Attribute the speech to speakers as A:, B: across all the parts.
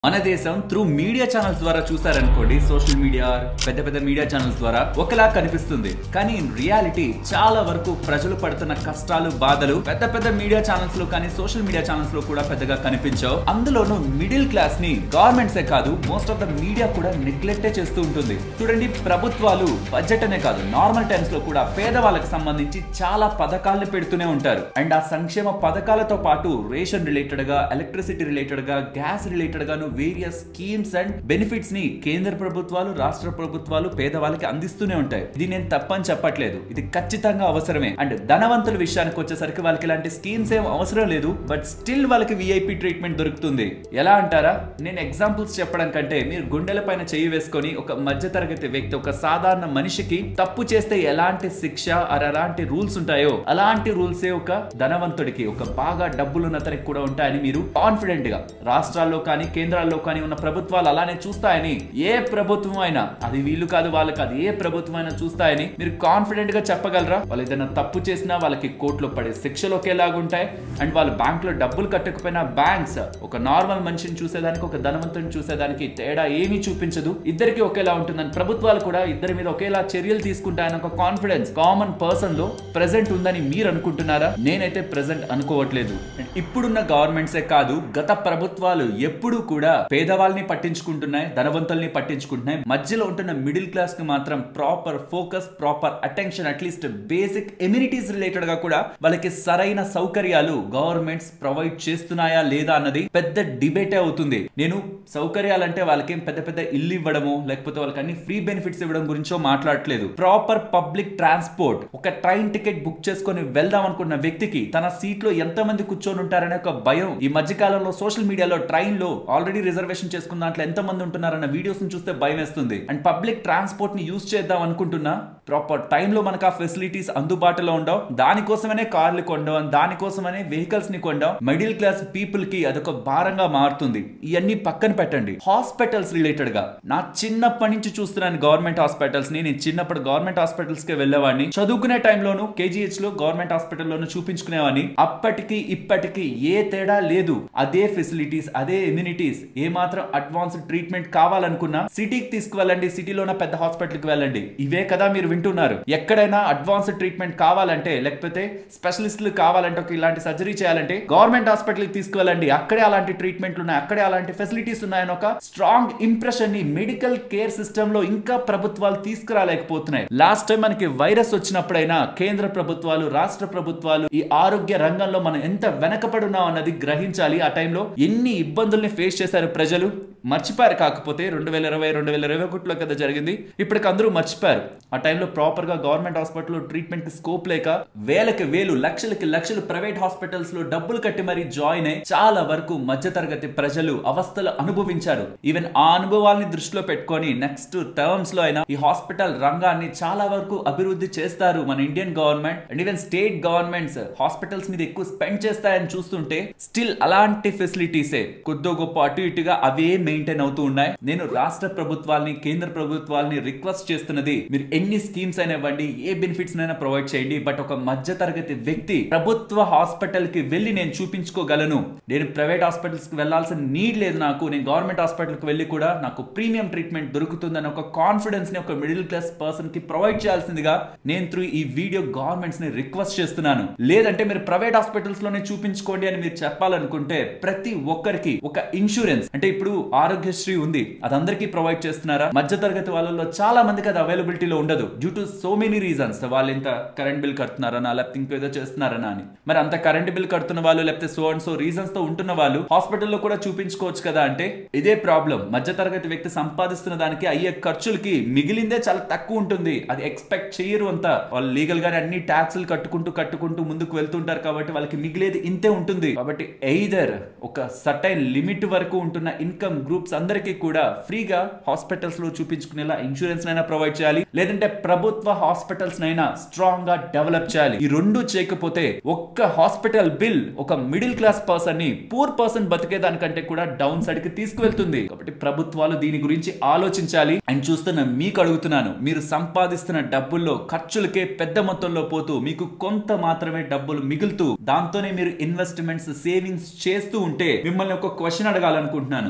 A: మన దేశం through media channels ద్వారా చూసారనుకోండి సోషల్ మీడియా పెద్ద పెద్ద మీడియా ఛానల్స్ ద్వారా ఒకలా కనిపిస్తుంది కానీ ఇన్ రియాలిటీ చాలా వరకు ప్రజలు పడుతున్న కష్టాలు బాధలు పెద్ద పెద్ద మీడియా ఛానల్స్ లో కానీ సోషల్ మీడియా ఛానల్స్ లో కూడా పెద్దగా కనిపించవు అందులోనూ మిడిల్ క్లాస్ ని గవర్నమెంట్స్ ఏ కాదు మోస్ట్ ఆఫ్ ద మీడియా కూడా నెగ్లెక్టే చేస్తూ ఉంటుంది చూడండి ప్రభుత్వాలు బడ్జెట్ అనే కాదు నార్మల్ టైమ్స్ లో కూడా పేదవాళ్ళకి సంబంధించి చాలా పథకాలను పెడుతూనే ఉంటారు అండ్ ఆ సంక్షేమ పథకాలతో పాటు రేషన్ రిలేటెడ్ గా ఎలక్ట్రిసిటీ రిలేటెడ్ గా గ్యాస్ రిలేటెడ్ గాను వేరియస్ స్కీమ్స్ అండ్ బెనిఫిట్స్ ని కేంద్ర ప్రభుత్వాలు రాష్ట్ర ప్రభుత్వాలు పేదవాళ్ళకి అందిస్తూనే ఉంటాయి ఇది నేను తప్పని చెప్పట్లేదు ఇది ఖచ్చితంగా అవసరమే అండ్ ధనవంతుల విషయానికి వచ్చేసరికి వాళ్ళకి ఇలాంటి స్కీమ్స్ ఏం అవసరం లేదు బట్ స్టిల్ వాళ్ళకి విఐపి ట్రీట్మెంట్ దొరుకుతుంది ఎలా అంటారా నేను ఎగ్జాంపుల్స్ చెప్పడం కంటే మీరు గుండెల పైన చేయి వేసుకొని ఒక మధ్యతరగతి వ్యక్తి ఒక సాధారణ మనిషికి తప్పు చేస్తే ఎలాంటి శిక్ష ఆర్ ఎలాంటి రూల్స్ ఉంటాయో అలాంటి రూల్స్ ఒక ధనవంతుడికి ఒక బాగా డబ్బులున్న అతనికి కూడా ఉంటాయని మీరు కాన్ఫిడెంట్ గా రాష్ట్రాల్లో కానీ కేంద్రాల్లో కానీ ఉన్న ప్రభుత్వాలు అలానే చూస్తాయని ఏ ప్రభుత్వం అయినా అది వీళ్ళు కాదు వాళ్ళు కాదు ఏ ప్రభుత్వం అయినా చూస్తాయని మీరు కాన్ఫిడెంట్ గా చెప్పగలరా వాళ్ళు ఏదైనా తప్పు చేసినా వాళ్ళకి కోర్టులో పడే శిక్షలు ఒకేలాగుంటాయి అండ్ వాళ్ళు బ్యాంక్ లో డబ్బులు కట్టకపోయినా బ్యాంక్స్ ఒక నార్మల్ మనిషిని చూసేదానికి ఒక ధనవంతుని చూసేదానికి తేడా ఏమీ చూపించదు ఇద్దరికి ఒకేలా ఉంటుందని ప్రభుత్వాలు కూడా ఇద్దరి మీద ఒకేలా చర్యలు తీసుకుంటాయని ఒక కాన్ఫిడెన్స్ కామన్ పర్సన్ లో ప్రెసెంట్ ఉందని మీరు అనుకుంటున్నారా నేనైతే ప్రెసెంట్ అనుకోవట్లేదు And ఇప్పుడున్న గవర్నమెంట్సే కాదు గత ప్రభుత్వాలు ఎప్పుడూ కూడా పేదవాళ్ళని పట్టించుకుంటున్నాయి ధనవంతుల్ని పట్టించుకుంటున్నాయి మధ్యలో ఉంటున్న మిడిల్ క్లాస్ కి మాత్రం proper focus proper attention at least basic amenities related గా కూడా వాళ్ళకి సరైన సౌకర్యాలు గవర్నమెంట్స్ ప్రొవైడ్ చేస్తున్నాయా లేదా అన్నది పెద్ద డిబేటే అవుతుంది నేను సౌకర్యాలంటే వాళ్ళకి పెద్ద పెద్ద ఇల్లు ఇవ్వడము లేకపోతే వాళ్ళకి అన్ని ఫ్రీ బెనిఫిట్స్ ఇవ్వడం గురించో మాట్లాడట్లేదు ప్రాపర్ పబ్లిక్ ట్రాన్స్పోర్ట్ ఒక ట్రైన్ టికెట్ బుక్ చేసుకొని వెళ్దాం అనుకున్న వ్యక్తికి తన సీట్ లో ఎంత మంది కూర్చొని ఉంటారనే ఒక భయం ఈ మధ్య కాలంలో సోషల్ మీడియాలో ట్రైన్ లో ఆల్రెడీ రిజర్వేషన్ చేసుకున్న దాంట్లో ఎంత మంది ఉంటున్నారన్న వీడియోస్ ని చూస్తే భయం వేస్తుంది అండ్ పబ్లిక్ ట్రాన్స్పోర్ట్ ని యూజ్ చేద్దాం అనుకుంటున్నా ప్రాపర్ టైంలో మనకు ఆ ఫెసిలిటీస్ అందుబాటులో ఉండవు దానికోసమనే కార్లు కొండం దానికోసమనే వెహికల్స్ ని కొండం మిడిల్ క్లాస్ పీపుల్ కి అదొక భారంగా మారుతుంది ఇవన్నీ పక్కన పెట్టండి హాస్పిటల్స్ రిలేటెడ్ గా నా చిన్నప్పటి నుంచి చూస్తున్నాను గవర్నమెంట్ హాస్పిటల్స్ ని నేను చిన్నప్పుడు గవర్నమెంట్ హాస్పిటల్స్ కి వెళ్ళేవాడిని చదువుకునే టైంలోను కేజీహెచ్ లో గవర్నమెంట్ హాస్పిటల్లోను చూపించుకునేవాడిని అప్పటికి ఇప్పటికి ఏ తేడా లేదు అదే ఫెసిలిటీస్ అదే ఇమ్యూనిటీస్ ఏ మాత్రం అడ్వాన్స్డ్ ట్రీట్మెంట్ కావాలనుకున్నా సిటీకి తీసుకువెళ్ళండి సిటీలో ఉన్న పెద్ద హాస్పిటల్కి వెళ్ళండి ఇవే కదా మీరు వింటున్నారు ఎక్కడైనా అడ్వాన్స్డ్ ట్రీట్మెంట్ కావాలంటే లేకపోతే స్పెషలిస్టులు కావాలంటే ఒక ఇలాంటి సర్జరీ చేయాలంటే గవర్నమెంట్ హాస్పిటల్కి తీసుకువెళ్ళండి అక్కడే అలాంటి ట్రీట్మెంట్లు ఉన్నాయి అక్కడే అలాంటి ఫెసిలిటీస్ ఉన్నాయని ఒక స్ట్రాంగ్ ఇంప్రెషన్ ని మెడికల్ కేర్ సిస్టమ్ లో ఇంకా ప్రభుత్వాలు తీసుకురాలేకపోతున్నాయి లాస్ట్ టైం మనకి వైరస్ వచ్చినప్పుడైనా కేంద్ర ప్రభుత్వాలు రాష్ట్ర ప్రభుత్వాలు ఈ ఆరోగ్య రంగంలో మనం ఎంత వెనకబడి ఉన్నాం అన్నది గ్రహించాలి ఆ టైంలో ఎన్ని ఇబ్బందుల్ని ఫేస్ చేశారు ప్రజలు మర్చిపోయారు కాకపోతే రెండు వేల ఇరవై రెండు వేల ఇరవై ఒకటిలో కదా జరిగింది ఇప్పటికి అందరూ మర్చిపోయారు ఆ టైంలో ప్రాపర్ గా గవర్నమెంట్ హాస్పిటల్లో ట్రీట్మెంట్ కి స్కోప్ లేక వేలకి వేలు లక్షలకి లక్షలు ప్రైవేట్ హాస్పిటల్స్ లో డబ్బులు కట్టి మరీ జాయిన్ అయి చాలా వరకు మధ్యతరగతి ప్రజలు అవస్థలు అనుభవించారు ఈవెన్ ఆ అనుభవాల్ని దృష్టిలో పెట్టుకొని నెక్స్ట్ టర్మ్స్ లో అయినా ఈ హాస్పిటల్ రంగాన్ని చాలా వరకు అభివృద్ధి చేస్తారు మన Indian government and even state governments hospitals మీద ఎక్కువ స్పెండ్ చేస్తాయని చూస్తుంటే స్టిల్ అలాంటి ఫెసిలిటీసే కొద్దో గొప్ప అటు ఇటుగా అవే మెయింటైన్ అవుతూ ఉన్నాయి నేను రాష్ట్ర ప్రభుత్వాల్ని కేంద్ర ప్రభుత్వాల్ని రిక్వెస్ట్ చేస్తున్నది మీరు ఎన్ని స్కీమ్స్ అయినా ఇవ్వండి ఏ బెనిఫిట్స్ అయినా ప్రొవైడ్ చేయండి బట్ ఒక మధ్య తరగతి వ్యక్తి ప్రభుత్వ హాస్పిటల్ కి వెళ్ళి నేను చూపించుకోగలను నేను ప్రైవేట్ హాస్పిటల్స్ కి వెళ్లాల్సిన నీడ్ లేదు నాకు నేను గవర్నమెంట్ హాస్పిటల్ కి వెళ్ళి కూడా నాకు ప్రీమియం ట్రీట్మెంట్ దొరుకుతుందని ఒక కాన్ఫిడెన్స్ ని ఒక మిడిల్ క్లాస్ పర్సన్ కి ప్రొవైడ్ చేయాల్సిందిగా నేను త్రూ ఈ వీడియో గవర్నమెంట్స్ ని రిక్వెస్ట్ చేస్తున్నాను లేదంటే మీరు ప్రైవేట్ హాస్పిటల్స్ లోనే చూపించుకోండి అని మీరు చెప్పాలనుకుంటే ప్రతి ఒక్కరికి ఒక ఇన్సూరెన్స్ అంటే ఇప్పుడు ఆరోగ్యశ్రీ ఉంది అది అందరికీ ప్రొవైడ్ చేస్తున్నారా మధ్య తరగతి వాళ్ళలో చాలా మందికి అది అవైలబిలిటీలో ఉండదు due to so many reasons వాళ్ళు ఇంత కరెంట్ బిల్ కడుతున్నారనా లేకపోతే ఇంకేదో చేస్తున్నారనా అని మరి అంత కరెంట్ బిల్ కడుతున్న వాళ్ళు లేకపోతే సో అండ్ సో రీజన్స్ తో ఉంటున్న వాళ్ళు హాస్పిటల్లో కూడా చూపించుకోవచ్చు కదా అంటే ఇదే ప్రాబ్లం మధ్య తరగతి వ్యక్తి సంపాదిస్తున్న దానికి అయ్యే ఖర్చులకి మిగిలిందే చాలా తక్కువ ఉంటుంది అది ఎక్స్పెక్ట్ చేయరు అంతా వాళ్ళు లీగల్ గానే అన్ని ట్యాక్స్లు కట్టుకుంటూ కట్టుకుంటూ ముందుకు వెళ్తుంటారు కాబట్టి వాళ్ళకి మిగిలేది ఇంతే ఉంటుంది కాబట్టి ఎయిదర్ ఒక సటైన్ లిమిట్ వరకు ఉంటున్న ఇన్కమ్ గ్రూప్స్ అందరికీ కూడా ఫ్రీగా హాస్పిటల్స్ లో చూపించుకునేలా ఇన్సూరెన్స్ నైనా ప్రొవైడ్ చేయాలి లేదంటే ప్రభుత్వ హాస్పిటల్స్ నైనా స్ట్రాంగ్ గా డెవలప్ చేయాలి ఈ రెండు చేయకపోతే ఒక్క హాస్పిటల్ బిల్ ఒక మిడిల్ క్లాస్ పర్సన్ ని పూర్ పర్సన్ బతికే దానికంటే కూడా డౌన్ సైడ్ కి తీసుకువెళ్తుంది కాబట్టి ప్రభుత్వాలు దీని గురించి ఆలోచించాలి అండ్ చూస్తున్న మీకు అడుగుతున్నాను మీరు సంపాదిస్తున్న డబ్బుల్లో ఖర్చులకే పెద్ద మొత్తంలో పోతూ మీకు కొంత మాత్రమే డబ్బులు మిగులుతూ దాంతోనే మీరు ఇన్వెస్ట్మెంట్స్ సేవింగ్స్ చేస్తూ ఉంటే మిమ్మల్ని ఒక క్వశ్చన్ అడగాలనుకుంటున్నాను మీరు నెల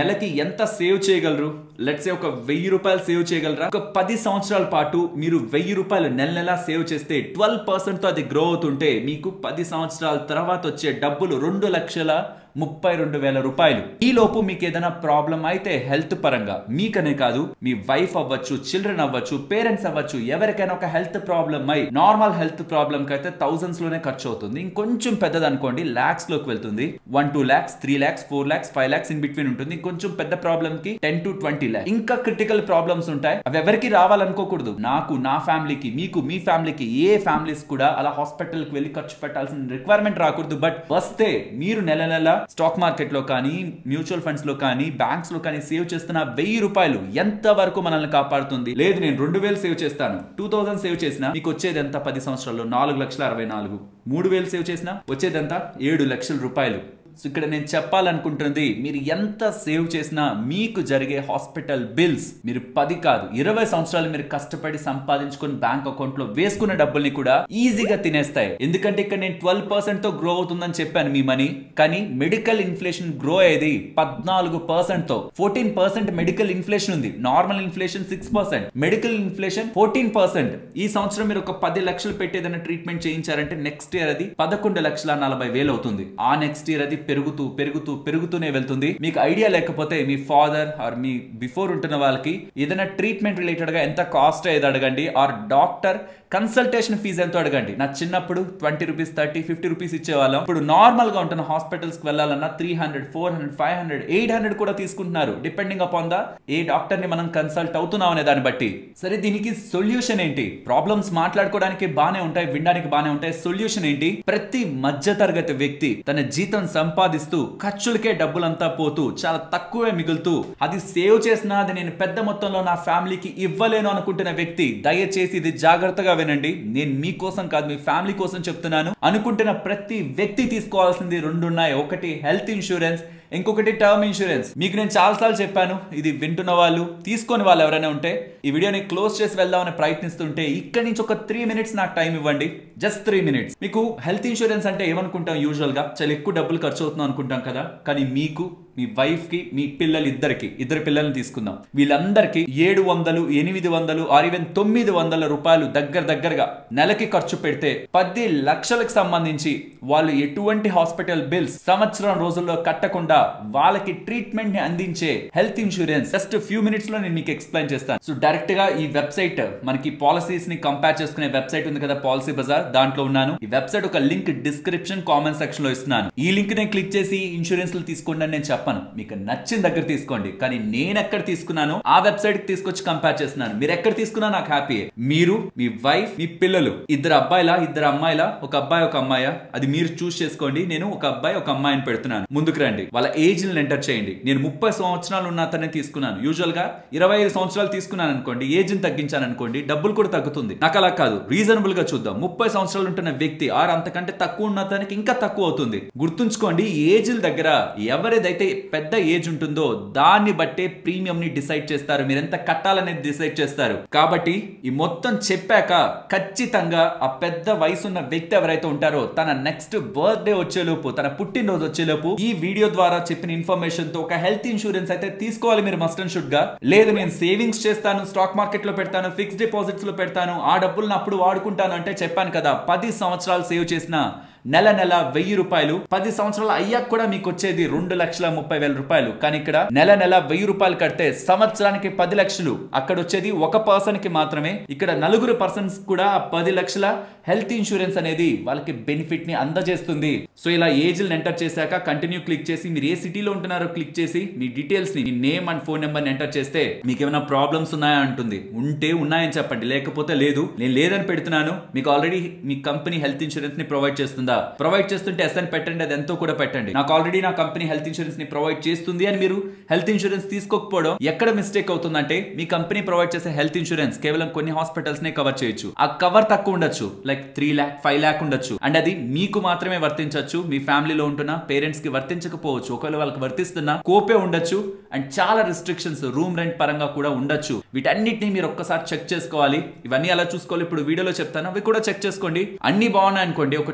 A: నెలకి ఎంత సేవ్ చేయగలరు లెట్స్ ఒక వెయ్యి రూపాయలు సేవ్ చేయగలరా ఒక పది సంవత్సరాల పాటు మీరు వెయ్యి రూపాయలు నెల నెలా సేవ్ చేస్తే ట్వెల్వ్ పర్సెంట్ తో అది గ్రో అవుతుంటే మీకు పది సంవత్సరాల తర్వాత వచ్చే డబ్బులు రెండు లక్షల ముప్పై రెండు వేల రూపాయలు ఈ లోపు మీకు ఏదైనా ప్రాబ్లం అయితే హెల్త్ పరంగా మీకనే కాదు మీ వైఫ్ అవ్వచ్చు చిల్డ్రన్ అవ్వచ్చు పేరెంట్స్ అవ్వచ్చు ఎవరికైనా ఒక హెల్త్ ప్రాబ్లం అయి నార్మల్ హెల్త్ ప్రాబ్లం కి అయితే థౌసండ్స్ లోనే ఖర్చు అవుతుంది ఇంకొంచెం పెద్దది అనుకోండి లాక్స్ లోకి వెళ్తుంది one two lakhs three lakhs four lakhs five lakhs in between ఉంటుంది కొంచెం పెద్ద ప్రాబ్లం కి టెన్ టు ట్వంటీ లాక్స్ ఇంకా క్రిటికల్ ప్రాబ్లమ్స్ ఉంటాయి అవి ఎవరికి రావాలనుకోకూడదు నాకు నా ఫ్యామిలీకి మీకు మీ ఫ్యామిలీకి ఏ ఫ్యామిలీస్ కూడా అలా హాస్పిటల్ కి వెళ్ళి ఖర్చు పెట్టాల్సిన రిక్వైర్మెంట్ రాకూడదు బట్ వస్తే మీరు నెల నెల స్టాక్ మార్కెట్ లో కానీ మ్యూచువల్ ఫండ్స్ లో కానీ బ్యాంక్స్ లో కానీ సేవ్ చేస్తున్న వెయ్యి రూపాయలు ఎంత వరకు మనల్ని కాపాడుతుంది లేదు నేను రెండు వేలు సేవ్ చేస్తాను టూ థౌసండ్ సేవ్ చేసిన మీకు వచ్చేది ఎంత పది సంవత్సరాల్లో నాలుగు లక్షల అరవై నాలుగు మూడు వేలు సేవ్ చేసిన వచ్చేది ఎంత ఏడు లక్షల రూపాయలు సో ఇక్కడ నేను చెప్పాలనుకుంటుంది మీరు ఎంత సేవ్ చేసినా మీకు జరిగే హాస్పిటల్ బిల్స్ మీరు పది కాదు ఇరవై సంవత్సరాలు మీరు కష్టపడి సంపాదించుకుని బ్యాంక్ అకౌంట్ లో వేసుకున్న డబ్బుల్ని కూడా ఈజీగా తినేస్తాయి ఎందుకంటే ఇక్కడ నేను ట్వెల్వ్ పర్సెంట్ తో గ్రో అవుతుందని చెప్పాను మీ మనీ కానీ మెడికల్ ఇన్ఫ్లేషన్ గ్రో అయ్యేది పద్నాలుగు పర్సెంట్ తో ఫోర్టీన్ పర్సెంట్ మెడికల్ ఇన్ఫ్లేషన్ ఉంది normal inflation six percent medical inflation fourteen percent ఈ సంవత్సరం మీరు ఒక పది లక్షలు పెట్టి ఏదైనా ట్రీట్మెంట్ చేయించారంటే నెక్స్ట్ ఇయర్ అది పదకొండు లక్షల నలభై వేలు అవుతుంది ఆ నెక్స్ట్ ఇయర్ అది పెరుగుతూ పెరుగుతూ పెరుగుతూనే వెళ్తుంది మీకు ఐడియా లేకపోతే మీ ఫాదర్ ఆర్ మీ బిఫోర్ ఉంటున్న వాళ్ళకి ఏదైనా ట్రీట్మెంట్ రిలేటెడ్ గా ఎంత కాస్ట్ అయ్యేది అడగండి ఆర్ డాక్టర్ కన్సల్టేషన్ ఫీజు ఎంతో అడగండి నా చిన్నప్పుడు twenty rupees thirty fifty rupees ఇచ్చేవాళ్ళం ఇప్పుడు నార్మల్ గా ఉంటున్న హాస్పిటల్స్ కి వెళ్ళాలన్నా three hundred four hundred five hundred eight hundred కూడా తీసుకుంటున్నారు depending upon the a doctor ని మనం కన్సల్ట్ అవుతున్నాం అనే దాన్ని బట్టి సరే దీనికి సొల్యూషన్ ఏంటి ప్రాబ్లమ్స్ మాట్లాడుకోవడానికి బానే ఉంటాయి వినడానికి బానే ఉంటాయి సొల్యూషన్ ఏంటి ప్రతి మధ్య తరగతి వ్యక్తి తన జీతం సంపాదిస్తూ ఖర్చులకే డబ్బులంతా పోతూ చాలా తక్కువే మిగులుతూ అది సేవ్ చేసినా అది నేను పెద్ద మొత్తంలో నా ఫ్యామిలీకి ఇవ్వలేను అనుకుంటున్న వ్యక్తి దయచేసి ఇది జాగ్రత్తగా వినండి నేను మీకోసం కాదు మీ ఫ్యామిలీ కోసం చెప్తున్నాను అనుకుంటున్న ప్రతి వ్యక్తి తీసుకోవాల్సింది రెండు ఉన్నాయి ఒకటి హెల్త్ ఇన్సూరెన్స్ ఇంకొకటి టర్మ్ ఇన్సూరెన్స్ మీకు నేను చాలాసార్లు చెప్పాను ఇది వింటున్న వాళ్ళు తీసుకొని వాళ్ళు ఎవరైనా ఉంటే ఈ వీడియోని క్లోజ్ చేసి వెళ్దామని ప్రయత్నిస్తుంటే ఇక్కడి నుంచి ఒక త్రీ మినిట్స్ నాకు టైం ఇవ్వండి జస్ట్ త్రీ మినిట్స్ మీకు హెల్త్ ఇన్సూరెన్స్ అంటే ఏమనుకుంటాం యూజువల్ గా చాలా ఎక్కువ డబ్బులు ఖర్చు అవుతున్నాం అనుకుంటాం కదా కానీ మీకు మీ వైఫ్ కి మీ పిల్లలు ఇద్దరికి ఇద్దరు పిల్లల్ని తీసుకుందాం వీళ్ళందరికీ ఏడు వందలు ఎనిమిది వందలు ఆర్ ఈవెన్ తొమ్మిది వందల రూపాయలు దగ్గర దగ్గరగా నెలకి ఖర్చు పెడితే పది లక్షలకు సంబంధించి వాళ్ళు ఎటువంటి హాస్పిటల్ బిల్స్ సంవత్సరం రోజుల్లో కట్టకుండా వాళ్ళకి ట్రీట్మెంట్ ని అందించే health insurance just few minutes లో నేను మీకు ఎక్స్ప్లెయిన్ చేస్తాను సో డైరెక్ట్ గా ఈ వెబ్సైట్ మనకి పాలసీస్ ని కంపేర్ చేసుకునే వెబ్సైట్ ఉంది కదా పాలసీ బజార్ దాంట్లో ఉన్నాను ఈ వెబ్సైట్ ఒక లింక్ డిస్క్రిప్షన్ కామెంట్ సెక్షన్ లో ఇస్తున్నాను ఈ లింక్ ని క్లిక్ చేసి ఇన్సూరెన్స్ తీసుకోండి అని నేను చెప్పను మీకు నచ్చిన దగ్గర తీసుకోండి కానీ నేను ఎక్కడ తీసుకున్నాను ఆ వెబ్సైట్ కి తీసుకొచ్చి కంపేర్ చేస్తున్నాను మీరు ఎక్కడ తీసుకున్నా నాకు హ్యాపీ మీరు మీ వైఫ్ మీ పిల్లలు ఇద్దరు అబ్బాయిలా ఇద్దరు అమ్మాయిలా ఒక అబ్బాయి ఒక అమ్మాయా అది మీరు చూస్ చేసుకోండి నేను ఒక అబ్బాయి ఒక అమ్మాయిని పెడుతున్నాను ముందుకు రండి వాళ్ళ ఏజ్ ని ఎంటర్ చేయండి నేను ముప్పై సంవత్సరాలు ఉన్న అతనే తీసుకున్నాను యూజువల్ గా ఇరవై ఐదు సంవత్సరాలు తీసుకున్నాను అనుకోండి ఏజ్ ని తగ్గించాను అనుకోండి డబ్బులు కూడా తగ్గుతుంది నాకు అలా కాదు రీజనబుల్ గా చూద్దాం ముప్పై సంవత్సరాలు ఉంటున్న వ్యక్తి ఆర్ అంతకంటే తక్కువ ఉన్న అతనికి ఇంకా తక్కువ అవుతుంది గుర్తుంచుకోండి ఏజ్ దగ్గర ఎవరిదైతే పెద్ద ఏజ్ ఉంటుందో దాన్ని బట్టే ప్రీమియం ని డిసైడ్ చేస్తారు మీరు ఎంత కట్టాలనేది డిసైడ్ చేస్తారు కాబట్టి ఈ మొత్తం చెప్పాక ఖచ్చితంగా ఆ పెద్ద వయసున్న వ్యక్తి ఎవరైతే ఉంటారో తన నెక్స్ట్ బర్త్డే వచ్చేలోపు తన పుట్టినరోజు వచ్చేలోపు ఈ వీడియో ద్వారా చెప్పిన ఇన్ఫర్మేషన్ తో ఒక హెల్త్ ఇన్సూరెన్స్ అయితే తీసుకోవాలి మీరు మస్ట్ అండ్ షుడ్ గా లేదు నేను సేవింగ్స్ చేస్తాను స్టాక్ మార్కెట్ లో పెడతాను ఫిక్స్డ్ డిపాజిట్స్ లో పెడతాను ఆ డబ్బులను అప్పుడు వాడుకుంటాను అంటే చెప్పాను కదా పది సంవత్సరాలు సేవ్ చేసిన నెల నెల వెయ్యి రూపాయలు పది సంవత్సరాలు అయ్యాక కూడా మీకు వచ్చేది రెండు లక్షల ముప్పై వేల రూపాయలు కానీ ఇక్కడ నెల నెల వెయ్యి రూపాయలు కడితే సంవత్సరానికి పది లక్షలు అక్కడ వచ్చేది ఒక పర్సన్ కి మాత్రమే ఇక్కడ నలుగురు పర్సన్స్ కూడా ఆ పది లక్షల హెల్త్ ఇన్సూరెన్స్ అనేది వాళ్ళకి బెనిఫిట్ ని అందజేస్తుంది సో ఇలా ఏజ్ ఎంటర్ చేశాక కంటిన్యూ క్లిక్ చేసి మీరు ఏ సిటీలో ఉంటున్నారో క్లిక్ చేసి మీ డీటెయిల్స్ ని మీ name and phone number enter చేస్తే మీకు ఏమైనా ప్రాబ్లమ్స్ ఉన్నాయా అంటుంది ఉంటే ఉన్నాయని చెప్పండి లేకపోతే లేదు నేను లేదని పెడుతున్నాను మీకు ఆల్రెడీ మీ కంపెనీ హెల్త్ ఇన్సూరెన్స్ ని ప్రొవైడ్ చేస్తుందా ప్రొవైడ్ చేస్తుంటే ఎస్ఎన్ పెట్టండి అది ఎంతో కూడా పెట్టండి నాకు ఆల్రెడీ నా కంపెనీ హెల్త్ ఇన్సూరెన్స్ ని ప్రొవైడ్ చేస్తుంది అని మీరు హెల్త్ ఇన్సూరెన్స్ తీసుకోకపోవడం ఎక్కడ మిస్టేక్ అవుతుందంటే మీ కంపెనీ ప్రొవైడ్ చేసే హెల్త్ ఇన్సూరెన్స్ కేవలం కొన్ని హాస్పిటల్స్ నే కవర్ చేయొచ్చు ఆ కవర్ తక్కువ ఉండొచ్చు like three lakh five lakh ఉండొచ్చు అండ్ అది మీకు మాత్రమే వర్తించవచ్చు మీ ఫ్యామిలీలో ఉంటున్న పేరెంట్స్ కి వర్తించకపోవచ్చు ఒకవేళ వాళ్ళకి వర్తిస్తున్నా కోపే ఉండొచ్చు అండ్ చాలా రిస్ట్రిక్షన్స్ రూమ్ రెంట్ పరంగా కూడా ఉండొచ్చు వీటన్నిటిని మీరు ఒక్కసారి చెక్ చేసుకోవాలి ఇవన్నీ అలా చూసుకోవాలి ఇప్పుడు వీడియోలో చెప్తాను అవి కూడా చెక్ చేసుకోండి అన్ని బాగున్నాయి అనుకోండి ఒక twenty lakhs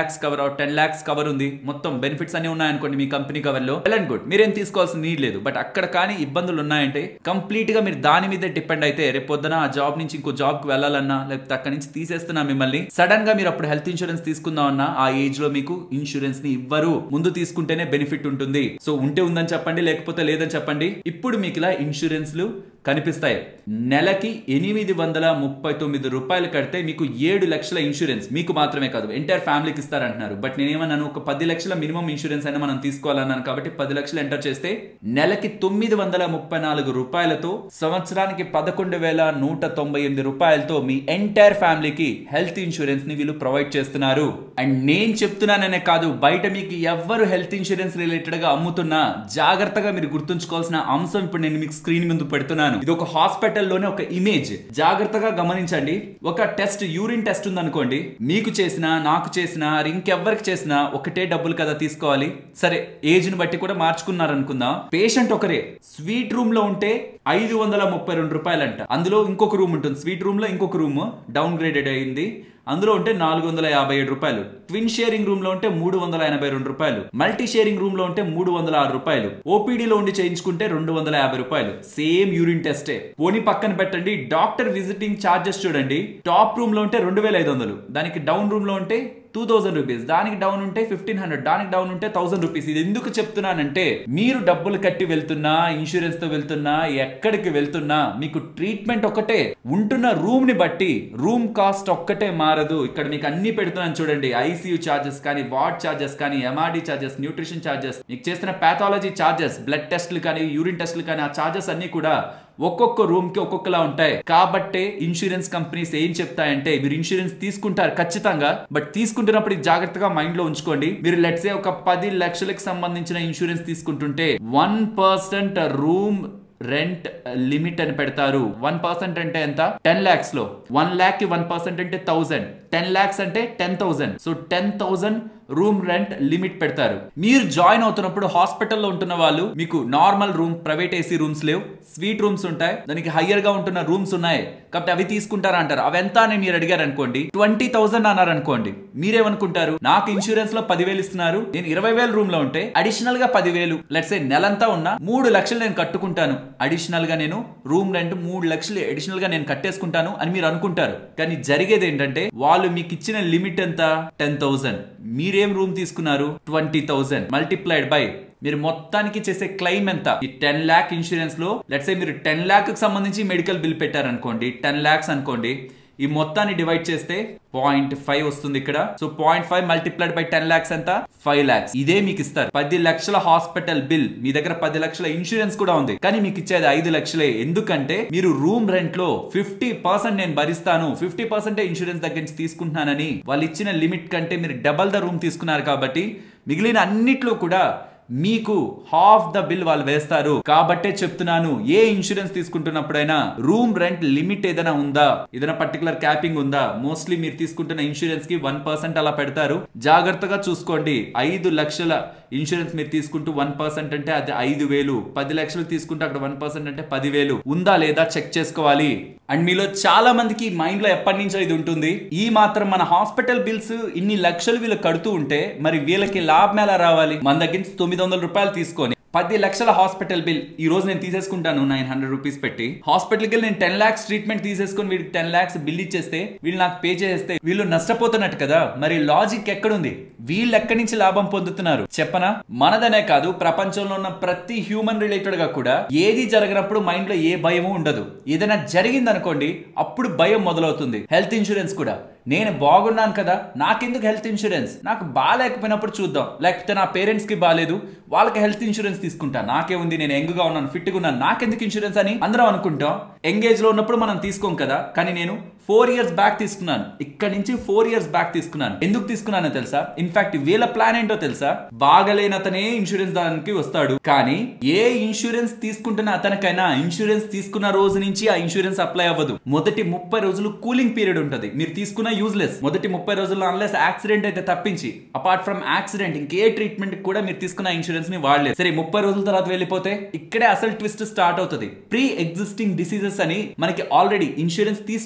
A: lakhs cover ten lakhs cover ఉంది మొత్తం బెనిఫిట్స్ అన్ని ఉన్నాయనుకోండి మీ కంపెనీ కవర్ లో వెల్ అండ్ గుడ్ మీరేం తీసుకోవాల్సిన నీడ్ లేదు బట్ అక్కడ కానీ ఇబ్బందులు ఉన్నాయంటే కంప్లీట్ గా మీరు దాని మీదే డిపెండ్ అయితే రేపు పొద్దున ఆ జాబ్ నుంచి ఇంకో జాబ్ కి వెళ్ళాలన్నా లేకపోతే అక్కడ నుంచి తీసేస్తున్నా మిమ్మల్ని సడన్ గా మీరు అప్పుడు హెల్త్ ఇన్సూరెన్స్ తీసుకుందామన్నా ఆ ఏజ్ లో మీకు ఇన్సూరెన్స్ ని ఇవ్వరు ముందు తీసుకుంటేనే బెనిఫిట్ ఉంటుంది సో ఉంటే ఉందని చెప్పండి లేకపోతే లేదని చెప్పండి ఇప్పుడు మీకు ఇలా ఇన్సూరెన్స్లు కనిపిస్తాయి నెలకి ఎనిమిది వందల ముప్పై తొమ్మిది రూపాయలు కడితే మీకు ఏడు లక్షల ఇన్సూరెన్స్ మీకు మాత్రమే కాదు ఎంటైర్ ఫ్యామిలీకి ఇస్తారంటున్నారు బట్ నేనేమన్నాను ఒక పది లక్షల మినిమం ఇన్సూరెన్స్ అయినా మనం తీసుకోవాలన్నాను కాబట్టి పది లక్షలు ఎంటర్ చేస్తే నెలకి తొమ్మిది వందల ముప్పై నాలుగు రూపాయలతో సంవత్సరానికి పదకొండు వేల నూట తొంభై ఎనిమిది రూపాయలతో మీ ఎంటైర్ ఫ్యామిలీకి హెల్త్ ఇన్సూరెన్స్ ని వీళ్ళు ప్రొవైడ్ చేస్తున్నారు అండ్ నేను చెప్తున్నాననే కాదు బయట మీకు ఎవ్వరు హెల్త్ ఇన్సూరెన్స్ రిలేటెడ్ గా అమ్ముతున్నా జాగ్రత్తగా మీరు గుర్తుంచుకోవాల్సిన అంశం ఇప్పుడు నేను మీకు స్క్రీన్ ముందు పెడుతున్నాను ఇది ఒక హాస్పిటల్లోనే ఒక ఇమేజ్ జాగ్రత్తగా గమనించండి ఒక టెస్ట్ యూరిన్ టెస్ట్ ఉందనుకోండి మీకు చేసిన నాకు చేసిన ఇంకెవ్వరికి చేసినా ఒకటే డబ్బులు కదా తీసుకోవాలి సరే ఏజ్ ని బట్టి కూడా మార్చుకున్నారు అనుకుందాం పేషెంట్ ఒకరే స్వీట్ రూమ్ లో ఉంటే ఐదు వందల ముప్పై రెండు రూపాయలంట అందులో ఇంకొక రూమ్ ఉంటుంది స్వీట్ రూమ్ లో ఇంకొక రూమ్ డౌన్ గ్రేడెడ్ అయింది అందులో ఉంటే నాలుగు వందల యాభై ఏడు రూపాయలు ట్విన్ షేరింగ్ రూమ్ లో ఉంటే మూడు వందల ఎనభై రెండు రూపాయలు మల్టీ షేరింగ్ రూమ్ లో ఉంటే మూడు వందల ఆరు రూపాయలు ఓపీడీలో ఉండి చేయించుకుంటే రెండు వందల యాభై రూపాయలు సేమ్ యూరిన్ టెస్టే పోనీ పక్కన పెట్టండి డాక్టర్ విజిటింగ్ ఛార్జెస్ చూడండి టాప్ రూమ్ లో ఉంటే రెండు వేల ఐదు వందలు దానికి డౌన్ రూమ్ లో ఉంటే టూ థౌసండ్ రూపీస్ దానికి డౌన్ ఉంటే ఫిఫ్టీన్ హండ్రెడ్ దానికి డౌన్ ఉంటే థౌసండ్ రూపీస్ ఇది ఎందుకు చెప్తున్నానంటే మీరు డబ్బులు కట్టి వెళ్తున్నా ఇన్సూరెన్స్ తో వెళ్తున్నా ఎక్కడికి వెళ్తున్నా మీకు ట్రీట్మెంట్ ఒకటే ఉంటున్న రూమ్ ని బట్టి రూమ్ కాస్ట్ ఒక్కటే మారదు ఇక్కడ మీకు అన్ని పెడుతున్నాను చూడండి ఐసీయూ చార్జెస్ కానీ వార్డ్ చార్జెస్ కానీ ఎంఆర్డీ చార్జెస్ న్యూట్రిషన్ చార్జెస్ మీకు చేస్తున్న పాథాలజీ చార్జెస్ బ్లడ్ టెస్ట్లు కానీ యూరిన్ టెస్ట్లు కానీ ఆ చార్జెస్ అన్ని కూడా ఒక్కొక్క రూమ్ కి ఒక్కొక్కలా ఉంటాయి కాబట్టే ఇన్సూరెన్స్ కంపెనీస్ ఏం చెప్తాయంటే మీరు ఇన్సూరెన్స్ తీసుకుంటారు ఖచ్చితంగా బట్ తీసుకుంటున్నప్పుడు ఇది జాగ్రత్తగా మైండ్ లో ఉంచుకోండి మీరు లెట్సే ఒక పది లక్షలకు సంబంధించిన ఇన్సూరెన్స్ తీసుకుంటుంటే one percent room rent limit అని పెడతారు వన్ పర్సెంట్ అంటే ఎంత టెన్ లాక్స్ లో వన్ ల్యాక్ కి వన్ పర్సెంట్ అంటే థౌసండ్ టెన్ లాక్స్ అంటే ten thousand so ten thousand room rent limit పెడతారు మీరు జాయిన్ అవుతున్నప్పుడు హాస్పిటల్లో ఉంటున్న వాళ్ళు మీకు normal room private AC rooms లేవు స్వీట్ రూమ్స్ ఉంటాయి దానికి హయ్యర్ గా ఉంటున్న రూమ్స్ ఉన్నాయి కాబట్టి అవి తీసుకుంటారా అంటారు అవి ఎంత అని మీరు అడిగారు అనుకోండి ట్వంటీ థౌసండ్ అన్నారు అనుకోండి మీరేమనుకుంటారు నాకు ఇన్సూరెన్స్ లో పదివేలు ఇస్తున్నారు నేను ఇరవై వేల రూమ్ లో ఉంటే అడిషనల్ గా పదివేలు లెట్స్ ఏ నెలంతా ఉన్నా మూడు లక్షలు నేను కట్టుకుంటాను అడిషనల్ గా నేను రూమ్ రెంట్ మూడు లక్షలు అడిషనల్ గా నేను కట్టేసుకుంటాను అని మీరు అనుకుంటారు కానీ జరిగేది ఏంటంటే వాళ్ళు మీకు ఇచ్చిన లిమిట్ ఎంత టెన్ థౌసండ్ మీరేం రూమ్ తీసుకున్నారు ట్వంటీ థౌసండ్ మల్టిప్లైడ్ బై మీరు మొత్తానికి చేసే క్లెయిమ్ ఎంత ఈ టెన్ ల్యాక్ ఇన్సూరెన్స్ లో లెట్స్ మీరు టెన్ ల్యాక్ కి సంబంధించి మెడికల్ బిల్ పెట్టారనుకోండి టెన్ ల్యాక్స్ అనుకోండి ఈ మొత్తాన్ని డివైడ్ చేస్తే పాయింట్ ఫైవ్ వస్తుంది ఇక్కడ so point five multiplied by ten lakhs ఎంత ఫైవ్ లాక్స్ ఇదే మీకు ఇస్తారు పది లక్షల హాస్పిటల్ బిల్ మీ దగ్గర పది లక్షల ఇన్సూరెన్స్ కూడా ఉంది కానీ మీకు ఇచ్చేది ఐదు లక్షలే ఎందుకంటే మీరు రూమ్ రెంట్ లో ఫిఫ్టీ పర్సెంట్ నేను భరిస్తాను ఫిఫ్టీ పర్సెంట్ ఇన్సూరెన్స్ దగ్గర నుంచి తీసుకుంటున్నానని వాళ్ళు ఇచ్చిన లిమిట్ కంటే మీరు డబల్ ద రూమ్ తీసుకున్నారు కాబట్టి మిగిలిన అన్నిట్లో కూడా మీకు హాఫ్ ద బిల్ వాళ్ళు వేస్తారు కాబట్టే చెప్తున్నాను ఏ ఇన్సూరెన్స్ తీసుకుంటున్నప్పుడైనా రూమ్ రెంట్ లిమిట్ ఏదైనా ఉందా ఏదైనా పర్టికులర్ క్యాపింగ్ ఉందా మోస్ట్లీ మీరు తీసుకుంటున్న ఇన్సూరెన్స్ కి వన్ పర్సెంట్ అలా పెడతారు జాగ్రత్తగా చూసుకోండి ఐదు లక్షల ఇన్సూరెన్స్ మీరు తీసుకుంటూ వన్ పర్సెంట్ అంటే అది ఐదు వేలు పది లక్షలు తీసుకుంటే అక్కడ వన్ పర్సెంట్ అంటే పదివేలు ఉందా లేదా చెక్ చేసుకోవాలి అండ్ మీలో చాలా మందికి మైండ్ లో ఎప్పటి నుంచో ఇది ఉంటుంది ఈ మాత్రం మన హాస్పిటల్ బిల్స్ ఇన్ని లక్షలు వీళ్ళు కడుతూ ఉంటే మరి వీళ్ళకి లాభం ఎలా రావాలి మన దగ్గర నుంచి తొమ్మిది వందల రూపాయలు తీసుకొని పది లక్షల హాస్పిటల్ బిల్ ఈ రోజు నేను తీసేసుకుంటాను నైన్ హండ్రెడ్ రూపీస్ పెట్టి హాస్పిటల్కి వెళ్ళి నేను టెన్ లాక్స్ ట్రీట్మెంట్ తీసేసుకొని వీడికి టెన్ లాక్స్ బిల్ ఇచ్చేస్తే వీళ్ళు నాకు పే చేస్తే వీళ్ళు నష్టపోతున్నట్టు కదా మరి లాజిక్ ఎక్కడుంది వీళ్ళు ఎక్కడి నుంచి లాభం పొందుతున్నారు చెప్పనా మనదనే కాదు ప్రపంచంలో ఉన్న ప్రతి హ్యూమన్ రిలేటెడ్ గా కూడా ఏది జరగనప్పుడు మైండ్ లో ఏ భయము ఉండదు ఏదైనా జరిగింది అనుకోండి అప్పుడు భయం మొదలవుతుంది హెల్త్ ఇన్సూరెన్స్ కూడా నేను బాగున్నాను కదా నాకెందుకు హెల్త్ ఇన్సూరెన్స్ నాకు బాగాలేకపోయినప్పుడు చూద్దాం లేకపోతే నా పేరెంట్స్ కి బాగాలేదు వాళ్ళకి హెల్త్ ఇన్సూరెన్స్ తీసుకుంటా నాకే ఉంది నేను యంగ్గా ఉన్నాను ఫిట్గా ఉన్నాను నాకెందుకు ఇన్సూరెన్స్ అని అందరం అనుకుంటాం ఎంగేజ్ లో ఉన్నప్పుడు మనం తీసుకోం కదా కానీ నేను ఫోర్ ఇయర్స్ బ్యాక్ తీసుకున్నాను ఇక్కడ నుంచి ఫోర్ ఇయర్స్ బ్యాక్ తీసుకున్నాను ఎందుకు తీసుకున్నానో తెలుసా ఇన్ఫాక్ట్ వీళ్ళ ప్లాన్ ఏంటో తెలుసా బాగలేని అతనే ఇన్సూరెన్స్ దానికి వస్తాడు కానీ ఏ ఇన్సూరెన్స్ తీసుకుంటున్న అతనికైనా ఇన్సూరెన్స్ తీసుకున్న రోజు నుంచి ఆ ఇన్సూరెన్స్ అప్లై అవ్వదు మొదటి ముప్పై రోజులు కూలింగ్ పీరియడ్ ఉంటుంది మీరు తీసుకున్న యూజ్లెస్ మొదటి ముప్పై రోజుల్లో అన్లెస్ యాక్సిడెంట్ అయితే తప్పించి అపార్ట్ ఫ్రమ్ యాక్సిడెంట్ ఇంకే ట్రీట్మెంట్ కూడా మీరు తీసుకున్న ఇన్సూరెన్స్ ని వాడలేదు సరే ముప్పై రోజుల తర్వాత వెళ్ళిపోతే ఇక్కడే అసలు ట్విస్ట్ స్టార్ట్ అవుతుంది ప్రీ ఎగ్జిస్టింగ్ డిసీజెస్ అని మనకి ఆల్రెడీ ఇన్సూరెన్స్ తీసుకోక ముందు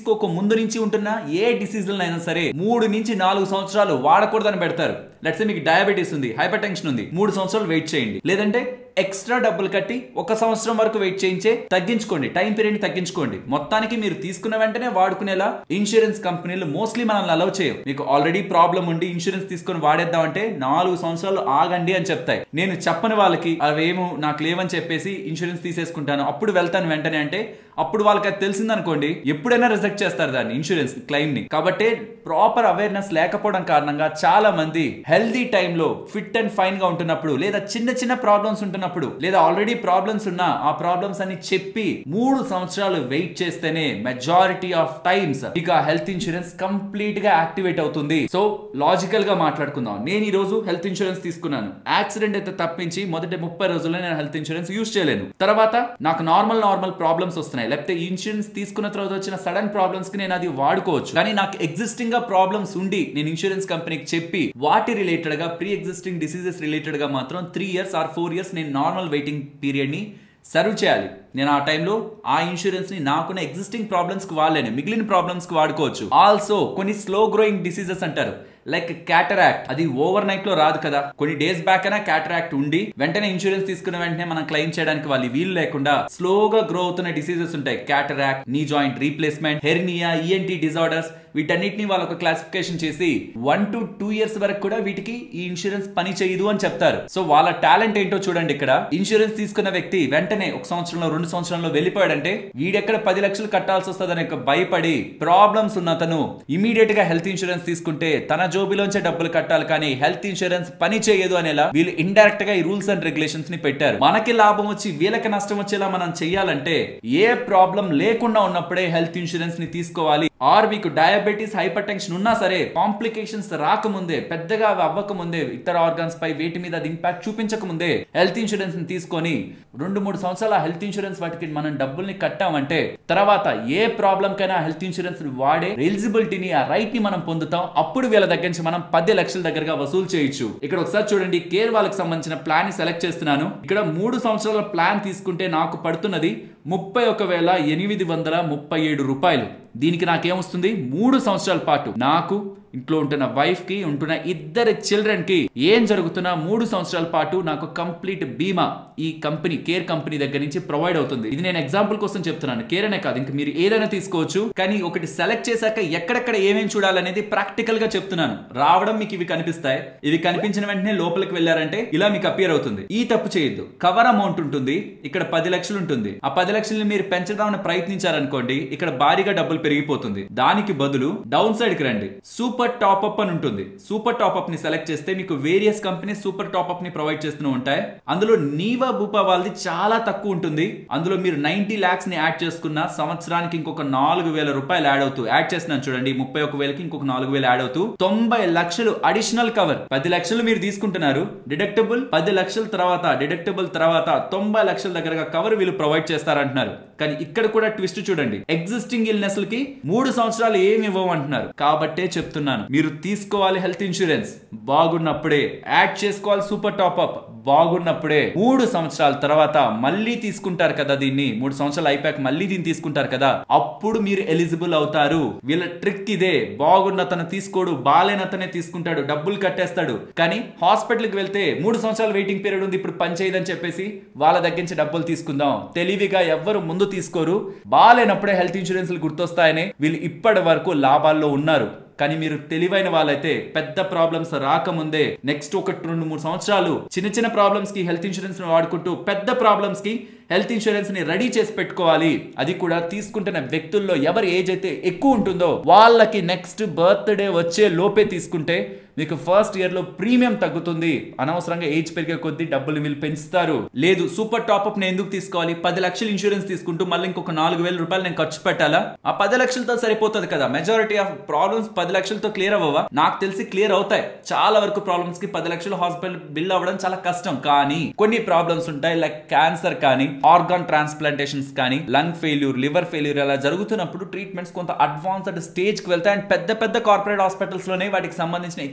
A: ముందు నుంచి ఉంటున్న ఏ డిసీజులైనా సరే మూడు నుంచి నాలుగు సంవత్సరాలు వాడకూడదని పెడతారు లెట్స్ మీకు డయాబెటీస్ ఉంది హైపర్ టెన్షన్ ఉంది మూడు సంవత్సరాలు వెయిట్ చేయండి లేదంటే ఎక్స్ట్రా డబ్బులు కట్టి ఒక సంవత్సరం వరకు వెయిట్ చేయించే తగ్గించుకోండి టైం పీరియడ్ తగ్గించుకోండి మొత్తానికి మీరు తీసుకున్న వెంటనే వాడుకునేలా ఇన్సూరెన్స్ కంపెనీలు మోస్ట్లీ మనల్ని అలౌ చేయవు మీకు ఆల్రెడీ ప్రాబ్లం ఉండి ఇన్సూరెన్స్ తీసుకొని వాడేద్దాం అంటే నాలుగు సంవత్సరాలు ఆగండి అని చెప్తాయి నేను చెప్పని వాళ్ళకి అవేమో నాకు లేవని చెప్పేసి ఇన్సూరెన్స్ తీసేసుకుంటాను అప్పుడు వెళ్తాను వెంటనే అంటే అప్పుడు వాళ్ళకి అది తెలిసిందనుకోండి ఎప్పుడైనా రిజెక్ట్ చేస్తారు దాన్ని ఇన్సూరెన్స్ క్లెయిమ్ ని కాబట్టి ప్రాపర్ అవేర్నెస్ లేకపోవడం కారణంగా చాలా మంది హెల్దీ టైంలో ఫిట్ అండ్ ఫైన్ గా ఉంటున్నప్పుడు లేదా చిన్న చిన్న ప్రాబ్లమ్స్ ఉంటున్నప్పుడు లేదా ఆల్రెడీ ప్రాబ్లమ్స్ ఉన్నా ఆ ప్రాబ్లమ్స్ అని చెప్పి మూడు సంవత్సరాలు వెయిట్ చేస్తేనే మెజారిటీ ఆఫ్ టైమ్స్ ఇక హెల్త్ ఇన్సూరెన్స్ కంప్లీట్ గా యాక్టివేట్ అవుతుంది సో లాజికల్ గా మాట్లాడుకుందాం నేను ఈ రోజు హెల్త్ ఇన్సూరెన్స్ తీసుకున్నాను యాక్సిడెంట్ అయితే తప్పించి మొదటి ముప్పై రోజుల్లో నేను హెల్త్ ఇన్సూరెన్స్ యూజ్ చేయలేను తర్వాత నాకు నార్మల్ నార్మల్ ప్రాబ్లమ్స్ వస్తున్నాయి లేకపోతే ఇన్సూరెన్స్ తీసుకున్న తర్వాత వచ్చిన సడన్ ప్రాబ్లమ్స్ కి నేను అది వాడుకోవచ్చు కానీ నాకు ఎగ్జిస్టింగ్ గా ప్రాబ్లమ్స్ ఉండి నేను ఇన్సూరెన్స్ కంపెనీకి చెప్పి వాటి రిలేటెడ్ గా ప్రీ ఎగ్జిస్టింగ్ డిసీజెస్ రిలేటెడ్ గా మాత్రం three years or four years నేను నార్మల్ వెయిటింగ్ పీరియడ్ ని సర్వ్ చేయాలి నేను ఆ టైంలో ఆ ఇన్సూరెన్స్ ని నాకున్న ఎగ్జిస్టింగ్ ప్రాబ్లమ్స్ కి వాడలేను మిగిలిన ప్రాబ్లమ్స్ కి వాడుకోవచ్చు ఆల్సో కొన్ని స్లో గ్రోయింగ్ డిసీజెస్ అంటారు లైక్ క్యాటరాక్ట్ అది ఓవర్ నైట్ లో రాదు కదా కొన్ని డేస్ బ్యాక్ అయినా క్యాటరాక్ట్ ఉండి వెంటనే ఇన్సూరెన్స్ తీసుకున్న వెంటనే మనం క్లెయిమ్ చేయడానికి వాళ్ళు వీలు లేకుండా స్లోగా గ్రో అవుతున్న డిసీజెస్ ఉంటాయి cataract knee joint replacement hernia ENT disorders వీటన్నిటిని వాళ్ళు ఒక క్లాసిఫికేషన్ చేసి వన్ టు టూ ఇయర్స్ వరకు కూడా వీటికి ఈ ఇన్సూరెన్స్ పని చేయదు అని చెప్తారు సో వాళ్ళ టాలెంట్ ఏంటో చూడండి ఇక్కడ ఇన్సూరెన్స్ తీసుకున్న వ్యక్తి వెంటనే ఒక సంవత్సరంలో రెండు సంవత్సరంలో వెళ్ళిపోయాడంటే వీడెక్కడ పది లక్షలు కట్టాల్సి వస్తుందని భయపడి ప్రాబ్లమ్స్ ఉన్న అతను ఇమీడియట్ గా హెల్త్ ఇన్సూరెన్స్ తీసుకుంటే తన జోబిలోంచే డబ్బులు కట్టాలి కానీ హెల్త్ ఇన్సూరెన్స్ పని చేయదు అనేలా వీళ్ళు ఇండైరెక్ట్ గా ఈ రూల్స్ అండ్ రెగ్యులేషన్స్ ని పెట్టారు మనకి లాభం వచ్చి వీళ్ళకి నష్టం వచ్చేలా మనం చెయ్యాలంటే ఏ ప్రాబ్లం లేకుండా ఉన్నప్పుడే హెల్త్ ఇన్సూరెన్స్ ని తీసుకోవాలి ఆర్ మీకు డయాబెటీస్ హైపర్ టెన్షన్ ఉన్నా సరే కాంప్లికేషన్స్ రాకముందే పెద్దగా అవి అవ్వకముందే ఇతర ఆర్గన్స్ పై వేటి మీద అది ఇంపాక్ట్ చూపించక ముందే హెల్త్ ఇన్సూరెన్స్ ని తీసుకొని రెండు మూడు సంవత్సరాల హెల్త్ ఇన్సూరెన్స్ వాటికి మనం డబ్బుల్ని కట్టామంటే తర్వాత ఏ ప్రాబ్లం కైనా హెల్త్ ఇన్సూరెన్స్ వాడే ఎలిజిబిలిటీని ఆ రైట్ ని మనం పొందుతాం అప్పుడు వీళ్ళ దగ్గర నుంచి మనం పది లక్షల దగ్గరగా వసూలు చేయొచ్చు ఇక్కడ ఒకసారి చూడండి కేర్ వాళ్ళకి సంబంధించిన ప్లాన్ ని సెలెక్ట్ చేస్తున్నాను ఇక్కడ మూడు సంవత్సరాల ప్లాన్ తీసుకుంటే నాకు పడుతున్నది ముప్పై ఒక వేల ఎనిమిది వందల ముప్పై ఏడు రూపాయలు దీనికి నాకేమొస్తుంది మూడు సంవత్సరాల పాటు నాకు ఇంట్లో ఉంటున్న వైఫ్ కి ఉంటున్న ఇద్దరు చిల్డ్రన్ కి ఏం జరుగుతున్నా మూడు సంవత్సరాల పాటు నాకు కంప్లీట్ బీమా ఈ కంపెనీ కేర్ కంపెనీ దగ్గర నుంచి ప్రొవైడ్ అవుతుంది ఇది నేను ఎగ్జాంపుల్ కోసం చెప్తున్నాను కేర్ అనే కాదు ఇంకా మీరు ఏదైనా తీసుకోవచ్చు కానీ ఒకటి సెలెక్ట్ చేశాక ఎక్కడెక్కడ ఏమేమి చూడాలనేది ప్రాక్టికల్ గా చెప్తున్నాను రావడం మీకు ఇవి కనిపిస్తాయి ఇవి కనిపించిన వెంటనే లోపలికి వెళ్ళారంటే ఇలా మీకు అపియర్ అవుతుంది ఈ తప్పు చేయొద్దు కవర్ అమౌంట్ ఉంటుంది ఇక్కడ పది లక్షలు ఉంటుంది ఆ పది లక్షల్ని మీరు పెంచదామని ప్రయత్నించారనుకోండి ఇక్కడ భారీగా డబ్బులు పెరిగిపోతుంది దానికి బదులు డౌన్ సైడ్ కి రండి సూపర్ టాప్ అప్ అని ఉంటుంది సూపర్ టాప్ అప్ ని సెలెక్ట్ చేస్తే మీకు various company super top up ని ప్రొవైడ్ చేస్తూ ఉంటాయి అందులో నీవా బూపా వాళ్ళది చాలా తక్కువ ఉంటుంది అందులో మీరు నైన్టీ లాక్స్ ని యాడ్ చేసుకున్న సంవత్సరానికి ఇంకొక నాలుగు వేల రూపాయలు యాడ్ అవుతూ యాడ్ చేస్తున్నాను చూడండి ముప్పై ఒక వేలకి ఇంకొక నాలుగు వేలు యాడ్ అవుతూ తొంభై లక్షలు అడిషనల్ కవర్ పది లక్షలు మీరు తీసుకుంటున్నారు డిడక్టబుల్ పది లక్షల తర్వాత డిడక్టబుల్ తర్వాత తొంభై లక్షల దగ్గరగా కవర్ వీళ్ళు ప్రొవైడ్ చేస్తారంటున్నారు కానీ ఇక్కడ కూడా ట్విస్ట్ చూడండి ఎగ్జిస్టింగ్ ఇల్నెస్ లకి మూడు సంవత్సరాలు ఏమి ఇవ్వవు అంటున్నారు కాబట్టే చెప్తున్నాను మీరు తీసుకోవాలి హెల్త్ ఇన్సూరెన్స్ బాగున్నప్పుడే యాడ్ చేసుకోవాలి సూపర్ టాప్ అప్ బాగున్నప్పుడే మూడు సంవత్సరాల తర్వాత మళ్ళీ తీసుకుంటారు కదా దీన్ని మూడు సంవత్సరాలు అయిపోయాక మళ్ళీ దీన్ని తీసుకుంటారు కదా అప్పుడు మీరు ఎలిజిబుల్ అవుతారు వీళ్ళ ట్రిక్ ఇదే బాగున్న తను తీసుకోడు బాలేనతనే తీసుకుంటాడు డబ్బులు కట్టేస్తాడు కానీ హాస్పిటల్ కి వెళ్తే మూడు సంవత్సరాలు వెయిటింగ్ పీరియడ్ ఉంది ఇప్పుడు పని చేయదని చెప్పేసి వాళ్ళ దగ్గర నుంచి డబ్బులు తీసుకుందాం తెలివిగా ఎవ్వరు ముందు తీసుకోరు బాలేనప్పుడే హెల్త్ ఇన్సూరెన్స్ గుర్తొస్తాయని వీళ్ళు ఇప్పటి వరకు లాభాల్లో ఉన్నారు కానీ మీరు తెలివైన వాళ్ళైతే పెద్ద ప్రాబ్లమ్స్ రాకముందే నెక్స్ట్ ఒక రెండు మూడు సంవత్సరాలు చిన్న చిన్న ప్రాబ్లమ్స్ కి హెల్త్ ఇన్సూరెన్స్ వాడుకుంటూ పెద్ద ప్రాబ్లమ్స్ కి హెల్త్ ఇన్సూరెన్స్ ని రెడీ చేసి పెట్టుకోవాలి అది కూడా తీసుకుంటున్న వ్యక్తుల్లో ఎవరి ఏజ్ అయితే ఎక్కువ ఉంటుందో వాళ్ళకి నెక్స్ట్ బర్త్డే వచ్చే లోపే తీసుకుంటే మీకు ఫస్ట్ ఇయర్ లో ప్రీమియం తగ్గుతుంది అనవసరంగా ఏజ్ పెరిగే కొద్దీ డబ్బులు వీళ్ళు పెంచుతారు లేదు సూపర్ టాప్అప్ నేను ఎందుకు తీసుకోవాలి పది లక్షలు ఇన్సూరెన్స్ తీసుకుంటూ మళ్ళీ ఇంకొక నాలుగు వేల రూపాయలు నేను ఖర్చు పెట్టాలా ఆ పది లక్షలతో సరిపోతుంది కదా మెజారిటీ ఆఫ్ ప్రాబ్లమ్స్ పది లక్షలతో క్లియర్ అవ్వవా నాకు తెలిసి క్లియర్ అవుతాయి చాలా వరకు ప్రాబ్లమ్స్ కి పది లక్షలు హాస్పిటల్ బిల్ అవ్వడం చాలా కష్టం కానీ కొన్ని ప్రాబ్లమ్స్ ఉంటాయి లైక్ క్యాన్సర్ కానీ ఆర్గాన్ ట్రాన్స్ప్లాంటేషన్స్ కానీ లంగ్ ఫెయిల్యూర్ లివర్ ఫెయిల్యూర్ అలా జరుగుతున్నప్పుడు ట్రీట్మెంట్స్ కొంత అడ్వాన్స్డ్ స్టేజ్ కి వెళ్తాయి అండ్ పెద్ద పెద్ద కార్పొరేట్ హాస్పిటల్స్ లోనే వాటికి సంబంధించిన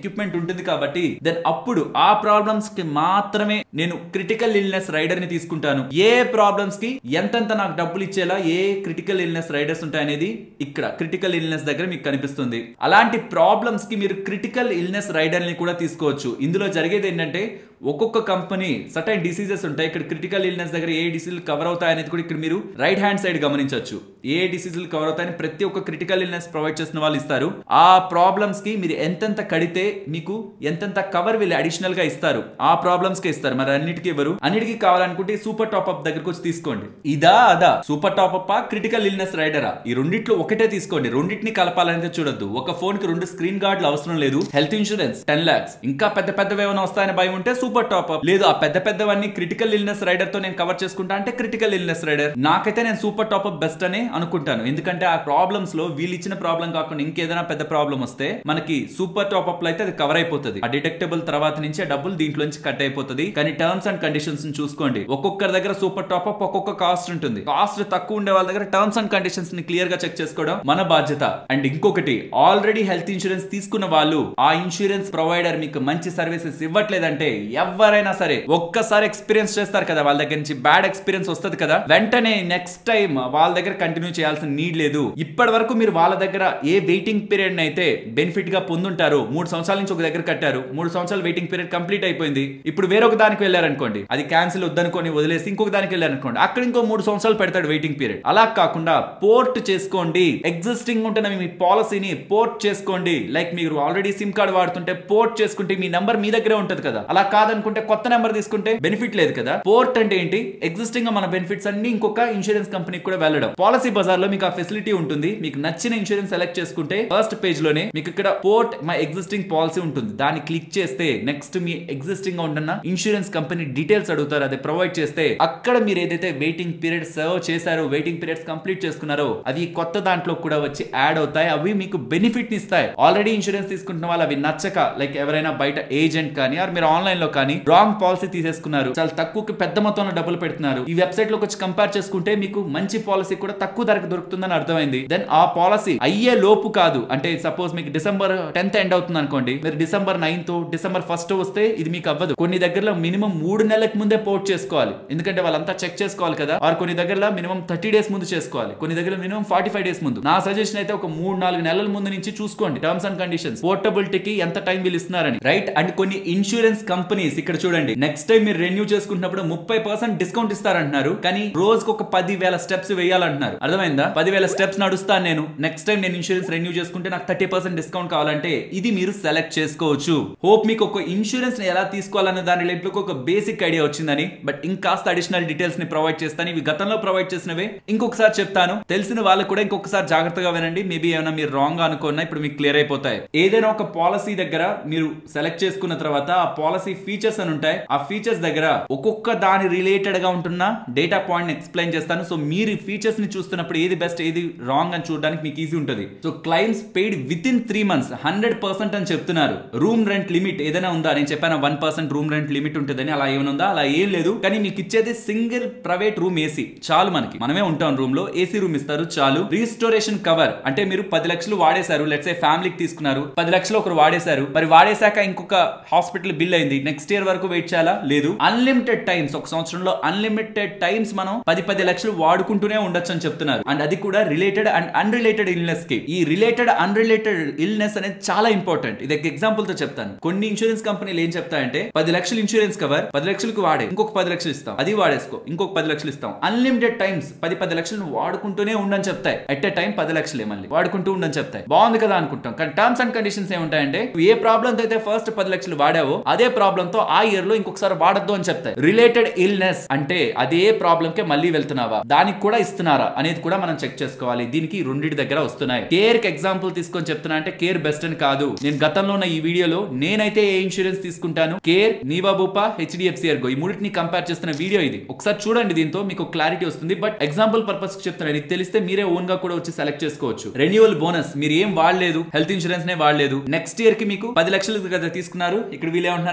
A: ఎక్విప్మెంట్ ఉంటుంది కాబట్టి దెన్ అప్పుడు ఆ ప్రాబ్లమ్స్ కి మాత్రమే నేను క్రిటికల్ ఇల్నెస్ రైడర్ ని తీసుకుంటాను ఏ ప్రాబ్లమ్స్ కి ఎంతెంత నాకు డబ్బులు ఇచ్చేలా ఏ క్రిటికల్ ఇల్నెస్ రైడర్స్ ఉంటాయనేది ఇక్కడ క్రిటికల్ ఇల్నెస్ దగ్గర మీకు కనిపిస్తుంది అలాంటి ప్రాబ్లమ్స్ కి మీరు క్రిటికల్ ఇల్నెస్ రైడర్ ని కూడా తీసుకోవచ్చు ఇందులో జరిగేది ఏంటంటే ఒక్కొక్క కంపెనీ సటైన్ డిసీజెస్ ఉంటాయి ఇక్కడ క్రిటికల్ ఇల్నెస్ దగ్గర ఏ డిసీజులు కవర్ అవుతాయి అనేది కూడా ఇక్కడ మీరు రైట్ హ్యాండ్ సైడ్ గమనించవచ్చు ఏ డిసీజులు కవర్ అవుతాయని ప్రతి ఒక్క క్రిటికల్ ఇల్నెస్ ప్రొవైడ్ చేసిన వాళ్ళు ఇస్తారు ఆ ప్రాబ్లమ్స్ కి మీరు ఎంతెంత కడితే మీకు ఎంతెంత కవర్ వీళ్ళు అడిషనల్ గా ఇస్తారు ఆ ప్రాబ్లమ్స్ కి ఇస్తారు మరి అన్నిటికీ ఇవ్వరు అన్నిటికీ కావాలనుకుంటే సూపర్ టాప్ అప్ దగ్గరకు వచ్చి తీసుకోండి ఇదా అదా super top up critical illness రైడరా ఈ రెండిట్లో ఒకటే తీసుకోండి రెండింటిని కలపాలనేది చూడొద్దు ఒక ఫోన్ కి రెండు స్క్రీన్ గార్డులు అవసరం లేదు హెల్త్ ఇన్సూరెన్స్ టెన్ లాక్స్ ఇంకా పెద్ద పెద్దవి ఏమైనా వస్తాయని భయం ఉంటే సూపర్ టాప్ అప్ లేదు ఆ పెద్ద పెద్దవన్నీ క్రిటికల్ ఇల్నెస్ రైడర్ తో నేను కవర్ చేసుకుంటా అంటే క్రిటికల్ ఇల్నెస్ రైడర్ నాకైతే నేను సూపర్ టాప్ అప్ బెస్ట్ అని అనుకుంటాను ఎందుకంటే ఆ ప్రాబ్లమ్స్ లో వీళ్ళు ఇచ్చిన ప్రాబ్లం కాకుండా ఇంకేదైనా పెద్ద ప్రాబ్లం వస్తే మనకి సూపర్ టాప్ అప్ లో అయితే అది కవర్ అయిపోతుంది ఆ డిటెక్టబుల్ తర్వాత నుంచి ఆ డబ్బులు దీంట్లో నుంచి కట్ అయిపోతుంది కానీ టర్మ్స్ అండ్ కండిషన్స్ చూసుకోండి ఒక్కొక్కరి దగ్గర సూపర్ టాప్ అప్ ఒక్కొక్క కాస్ట్ ఉంటుంది కాస్ట్ తక్కువ ఉండే వాళ్ళ దగ్గర టర్మ్స్ అండ్ కండిషన్స్ ని క్లియర్ గా చెక్ చేసుకోవడం మన బాధ్యత అండ్ ఇంకొకటి ఆల్రెడీ హెల్త్ ఇన్సూరెన్స్ తీసుకున్న వాళ్ళు ఆ ఇన్సూరెన్స్ ప్రొవైడర్ మీకు మంచి సర్వీసెస్ ఇవ్వట్లేదంటే ఎవరైనా సరే ఒక్కసారి ఎక్స్పీరియన్స్ చేస్తారు కదా వాళ్ళ దగ్గర నుంచి బ్యాడ్ ఎక్స్పీరియన్స్ వస్తుంది కదా వెంటనే నెక్స్ట్ టైం వాళ్ళ దగ్గర కంటిన్యూ చేయాల్సిన నీడ్ లేదు ఇప్పటి వరకు మీరు వాళ్ళ దగ్గర ఏ వెయిటింగ్ పీరియడ్ అయితే బెనిఫిట్ గా పొందుంటారు మూడు సంవత్సరాల నుంచి ఒక దగ్గర కట్టారు మూడు సంవత్సరాలు వెయిటింగ్ పీరియడ్ కంప్లీట్ అయిపోయింది ఇప్పుడు వేరొక దానికి వెళ్ళారనుకోండి అది క్యాన్సిల్ వద్దనుకొని వదిలేసి ఇంకొక దానికి వెళ్ళారనుకోండి అక్కడ ఇంకో మూడు సంవత్సరాలు పెడతాడు వెయిటింగ్ పీరియడ్ అలా కాకుండా పోర్ట్ చేసుకోండి ఎగ్జిస్టింగ్ ఉంటున్న మీ పాలసీని పోర్ట్ చేసుకోండి లైక్ మీరు ఆల్రెడీ సిమ్ కార్డ్ వాడుతుంటే పోర్ట్ చేసుకుంటే మీ నంబర్ మీ దగ్గరే ఉంటది కదా అలా కాదనుకుంటే కొత్త నెంబర్ తీసుకుంటే బెనిఫిట్ లేదు కదా పోర్ట్ అంటే ఏంటి ఎగ్జిస్టింగ్ గా మన బెనిఫిట్స్ అన్ని ఇంకొక ఇన్సూరెన్స్ కంపెనీకి కూడా వెళ్ళడం పాలసీ బజార్ లో మీకు ఆ ఫెసిలిటీ ఉంటుంది మీకు నచ్చిన ఇన్సూరెన్స్ సెలెక్ట్ చేసుకుంటే ఫస్ట్ పేజ్ లోనే మీకు ఇక్కడ పోర్ట్ మై ఎగ్జిస్టింగ్ పాలసీ ఉంటుంది దాన్ని క్లిక్ చేస్తే నెక్స్ట్ మీ ఎగ్జిస్టింగ్ గా ఉంటున్న ఇన్సూరెన్స్ కంపెనీ డీటెయిల్స్ అడుగుతారు అది ప్రొవైడ్ చేస్తే అక్కడ మీరు ఏదైతే వెయిటింగ్ పీరియడ్ సర్వ్ చేశారో వెయిటింగ్ పీరియడ్స్ కంప్లీట్ చేసుకున్నారో అవి కొత్త దాంట్లో కూడా వచ్చి యాడ్ అవుతాయి అవి మీకు బెనిఫిట్ ని ఇస్తాయి ఆల్రెడీ ఇన్సూరెన్స్ తీసుకుంటున్న వాళ్ళు అవి నచ్చక లైక్ ఎవరైనా బయట ఏజెంట్ కానీ ఆర్ మీరు ఆన్లైన్ లో కానీ రాంగ్ పాలసీ తీసేసుకున్నారు చాలా తక్కువకి పెద్ద మొత్తంలో డబ్బులు పెడుతున్నారు ఈ వెబ్సైట్ లోకి వచ్చి కంపేర్ చేసుకుంటే మీకు మంచి పాలసీ కూడా తక్కువ ధరకు దొరుకుతుందని అర్థమైంది దెన్ ఆ పాలసీ అయ్యే లోపు కాదు అంటే సపోజ్ మీకు డిసెంబర్ టెన్త్ ఎండ్ అవుతుంది అనుకోండి మీరు డిసెంబర్ నైన్త్ డిసెంబర్ ఫస్ట్ వస్తే ఇది మీకు అవ్వదు కొన్ని దగ్గరలో మినిమం మూడు నెలలకు ముందే పోర్ట్ చేసుకోవాలి ఎందుకంటే వాళ్ళంతా చెక్ చేసుకోవాలి కదా ఆర్ కొన్ని దగ్గరలో మినిమం థర్టీ డేస్ ముందు చేసుకోవాలి కొన్ని దగ్గర మినిమం ఫార్టీ ఫైవ్ డేస్ ముందు నా సజెషన్ అయితే ఒక మూడు నాలుగు నెలల ముందు నుంచి చూసుకోండి టర్మ్స్ అండ్ కండిషన్స్ పోర్టబిలిటీకి ఎంత టైం వీళ్ళు ఇస్తున్నారని రైట్ అండ్ కొన్ని ఇన్సూరెన్స్ కంపెనీస్ ఇక్కడ చూడండి నెక్స్ట్ టైం మీరు రెన్యూ చేసుకుంటున్నప్పుడు ముప్పై పర్సెంట్ డిస్కౌంట్ ఇస్తారంటున్నారు కానీ రోజుకు ఒక పది వేల స్టెప్స్ వేయాలంటున్నారు అర్థమైందా పదివేల స్టెప్స్ నడుస్తాను నేను నెక్స్ట్ టైం నేను ఇన్సూరెన్స్ రెన్యూ చేసుకుంటే నాకు థర్టీ పర్సెంట్ డిస్కౌంట్ కావాలంటే ఇది మీరు సెలెక్ట్ చేసుకోవచ్చు హోప్ మీకు ఒక ఇన్సూరెన్స్ ని ఎలా తీసుకోవాలనే దాని రిలేటెడ్ ఒక బేసిక్ ఐడియా వచ్చిందని బట్ ఇంకాస్త అడిషనల్ డీటెయిల్స్ ని ప్రొవైడ్ చేస్తాను ఇవి గతంలో ప్రొవైడ్ చేసినవే ఇంకొకసారి చెప్తాను తెలిసిన వాళ్ళకు కూడా ఇంకొకసారి జాగ్రత్తగా వినండి మేబీ ఏమైనా మీరు రాంగ్ అనుకున్నా ఇప్పుడు మీకు క్లియర్ అయిపోతాయి ఏదైనా ఒక పాలసీ దగ్గర మీరు సెలెక్ట్ చేసుకున్న తర్వాత ఆ పాలసీ ఫీచర్స్ అని ఉంటాయి ఆ ఫీచర్స్ దగ్గర ఒక్కొక్క దాని రిలేటెడ్ గా ఉంటున్న డేటా పాయింట్ ఎక్స్ప్లెయిన్ చేస్తాను సో మీరు ఫీచర్స్ ని చూస్తున్నప్పుడు ఏది బెస్ట్ ఏది రాంగ్ అని చూడడానికి మీకు ఈజీ ఉంటుంది so claims paid within three months hundred percent అని చెప్తున్నారు రూమ్ రెంట్ లిమిట్ ఏదైనా ఉందా నేను చెప్పాను one percent room rent limit ఉంటుందని అలా ఏమైనా ఉందా అలా ఏం లేదు కానీ మీకు ఇచ్చేది సింగిల్ ప్రైవేట్ రూమ్ ఏసీ చాలు మనకి మనమే ఉంటాం రూమ్ లో ఏసీ రూమ్ ఇస్తారు చాలు రీస్టోరేషన్ కవర్ అంటే మీరు పది లక్షలు వాడేశారు లెట్స్ ఏ ఫ్యామిలీకి తీసుకున్నారు పది లక్షలు ఒకరు వాడేశారు మరి వాడేశాక ఇంకొక హాస్పిటల్ బిల్ అయింది నెక్స్ట్ ఇయర్ వరకు వెయిట్ చేయాలా లేదు అన్లిమిటెడ్ టైమ్స్ ఒక సంవత్సరంలో అన్లిమిటెడ్ టైమ్స్ మనం పది పది లక్షలు వాడుకుంటూనే ఉండొచ్చు అని చెప్తున్నారు అండ్ అది కూడా రిలేటెడ్ అండ్ అన్రిలేటెడ్ ఇల్నెస్ కి ఈ రిలేటెడ్ అన్రిలేటెడ్ ఇల్నెస్ అనేది చాలా ఇంపార్టెంట్ ఇది ఎగ్జాంపుల్ తో చెప్తాను కొన్ని ఇన్సూరెన్స్ కంపెనీలు ఏం చెప్తాయంటే పది లక్షలు ఇన్సూరెన్స్ కవర్ పది లక్షలకు వాడే ఇంకొక పది లక్షలు ఇస్తాం అది వాడేసుకో ఇంకొక పది లక్షలు ఇస్తాం అన్లిమిటెడ్ టైమ్స్ పది పది లక్షలు వాడుకుంటూనే ఉండని చెప్తాయి ఎట్ ఎ టైం పది లక్షలే మళ్ళీ వాడుకుంటూ ఉండని చెప్తాయి బాగుంది కదా అనుకుంటాం కానీ టర్మ్స్ అండ్ కండిషన్స్ ఏముంటాయంటే నువ్వు ఏ ప్రాబ్లం తో అయితే ఫస్ట్ పది లక్షలు వాడావో అదే ప్రాబ్లం తో ఆ ఇయర్ లో ఇంకొకసారి వాడద్దు అని చెప్తాయి రిలేటెడ్ ఇల్నెస్ అంటే అదే ప్రాబ్లం కే మళ్ళీ వెళ్తున్నావా దానికి కూడా ఇస్తున్నారా అనేది కూడా మనం చెక్ చేసుకోవాలి దీనికి రెండింటి దగ్గర వస్తున్నాయి కేర్ కి ఎగ్జాంపుల్ తీసుకొని చెప్తున్నా అంటే కేర్ బెస్ట్ అని కాదు నేను గతంలో ఉన్న ఈ వీడియోలో నేనైతే ఏ ఇన్సూరెన్స్ తీసుకుంటాను కేర్ నీవాబూపా హెచ్డిఎఫ్సి ఎర్గో ఈ మూడింటిని కంపేర్ చేస్తున్న వీడియో ఇది ఒకసారి చూడండి దీంతో మీకు క్లారిటీ వస్తుంది బట్ ఎగ్జాంపుల్ పర్పస్ చెప్తున్నాను ఇది తెలిస్తే మీరే ఓన్ గా కూడా వచ్చి సెలెక్ట్ చేసుకోవచ్చు రెన్యువల్ బోనస్ మీరు ఏం వాడలేదు హెల్త్ ఇన్సూరెన్స్ నే వాడలేదు నెక్స్ట్ ఇయర్ కి మీకు పది లక్షలు కదా తీసుకున్నారు ఇక్కడ వీళ్ళు ఏమంటున్నారంటే ఇంకో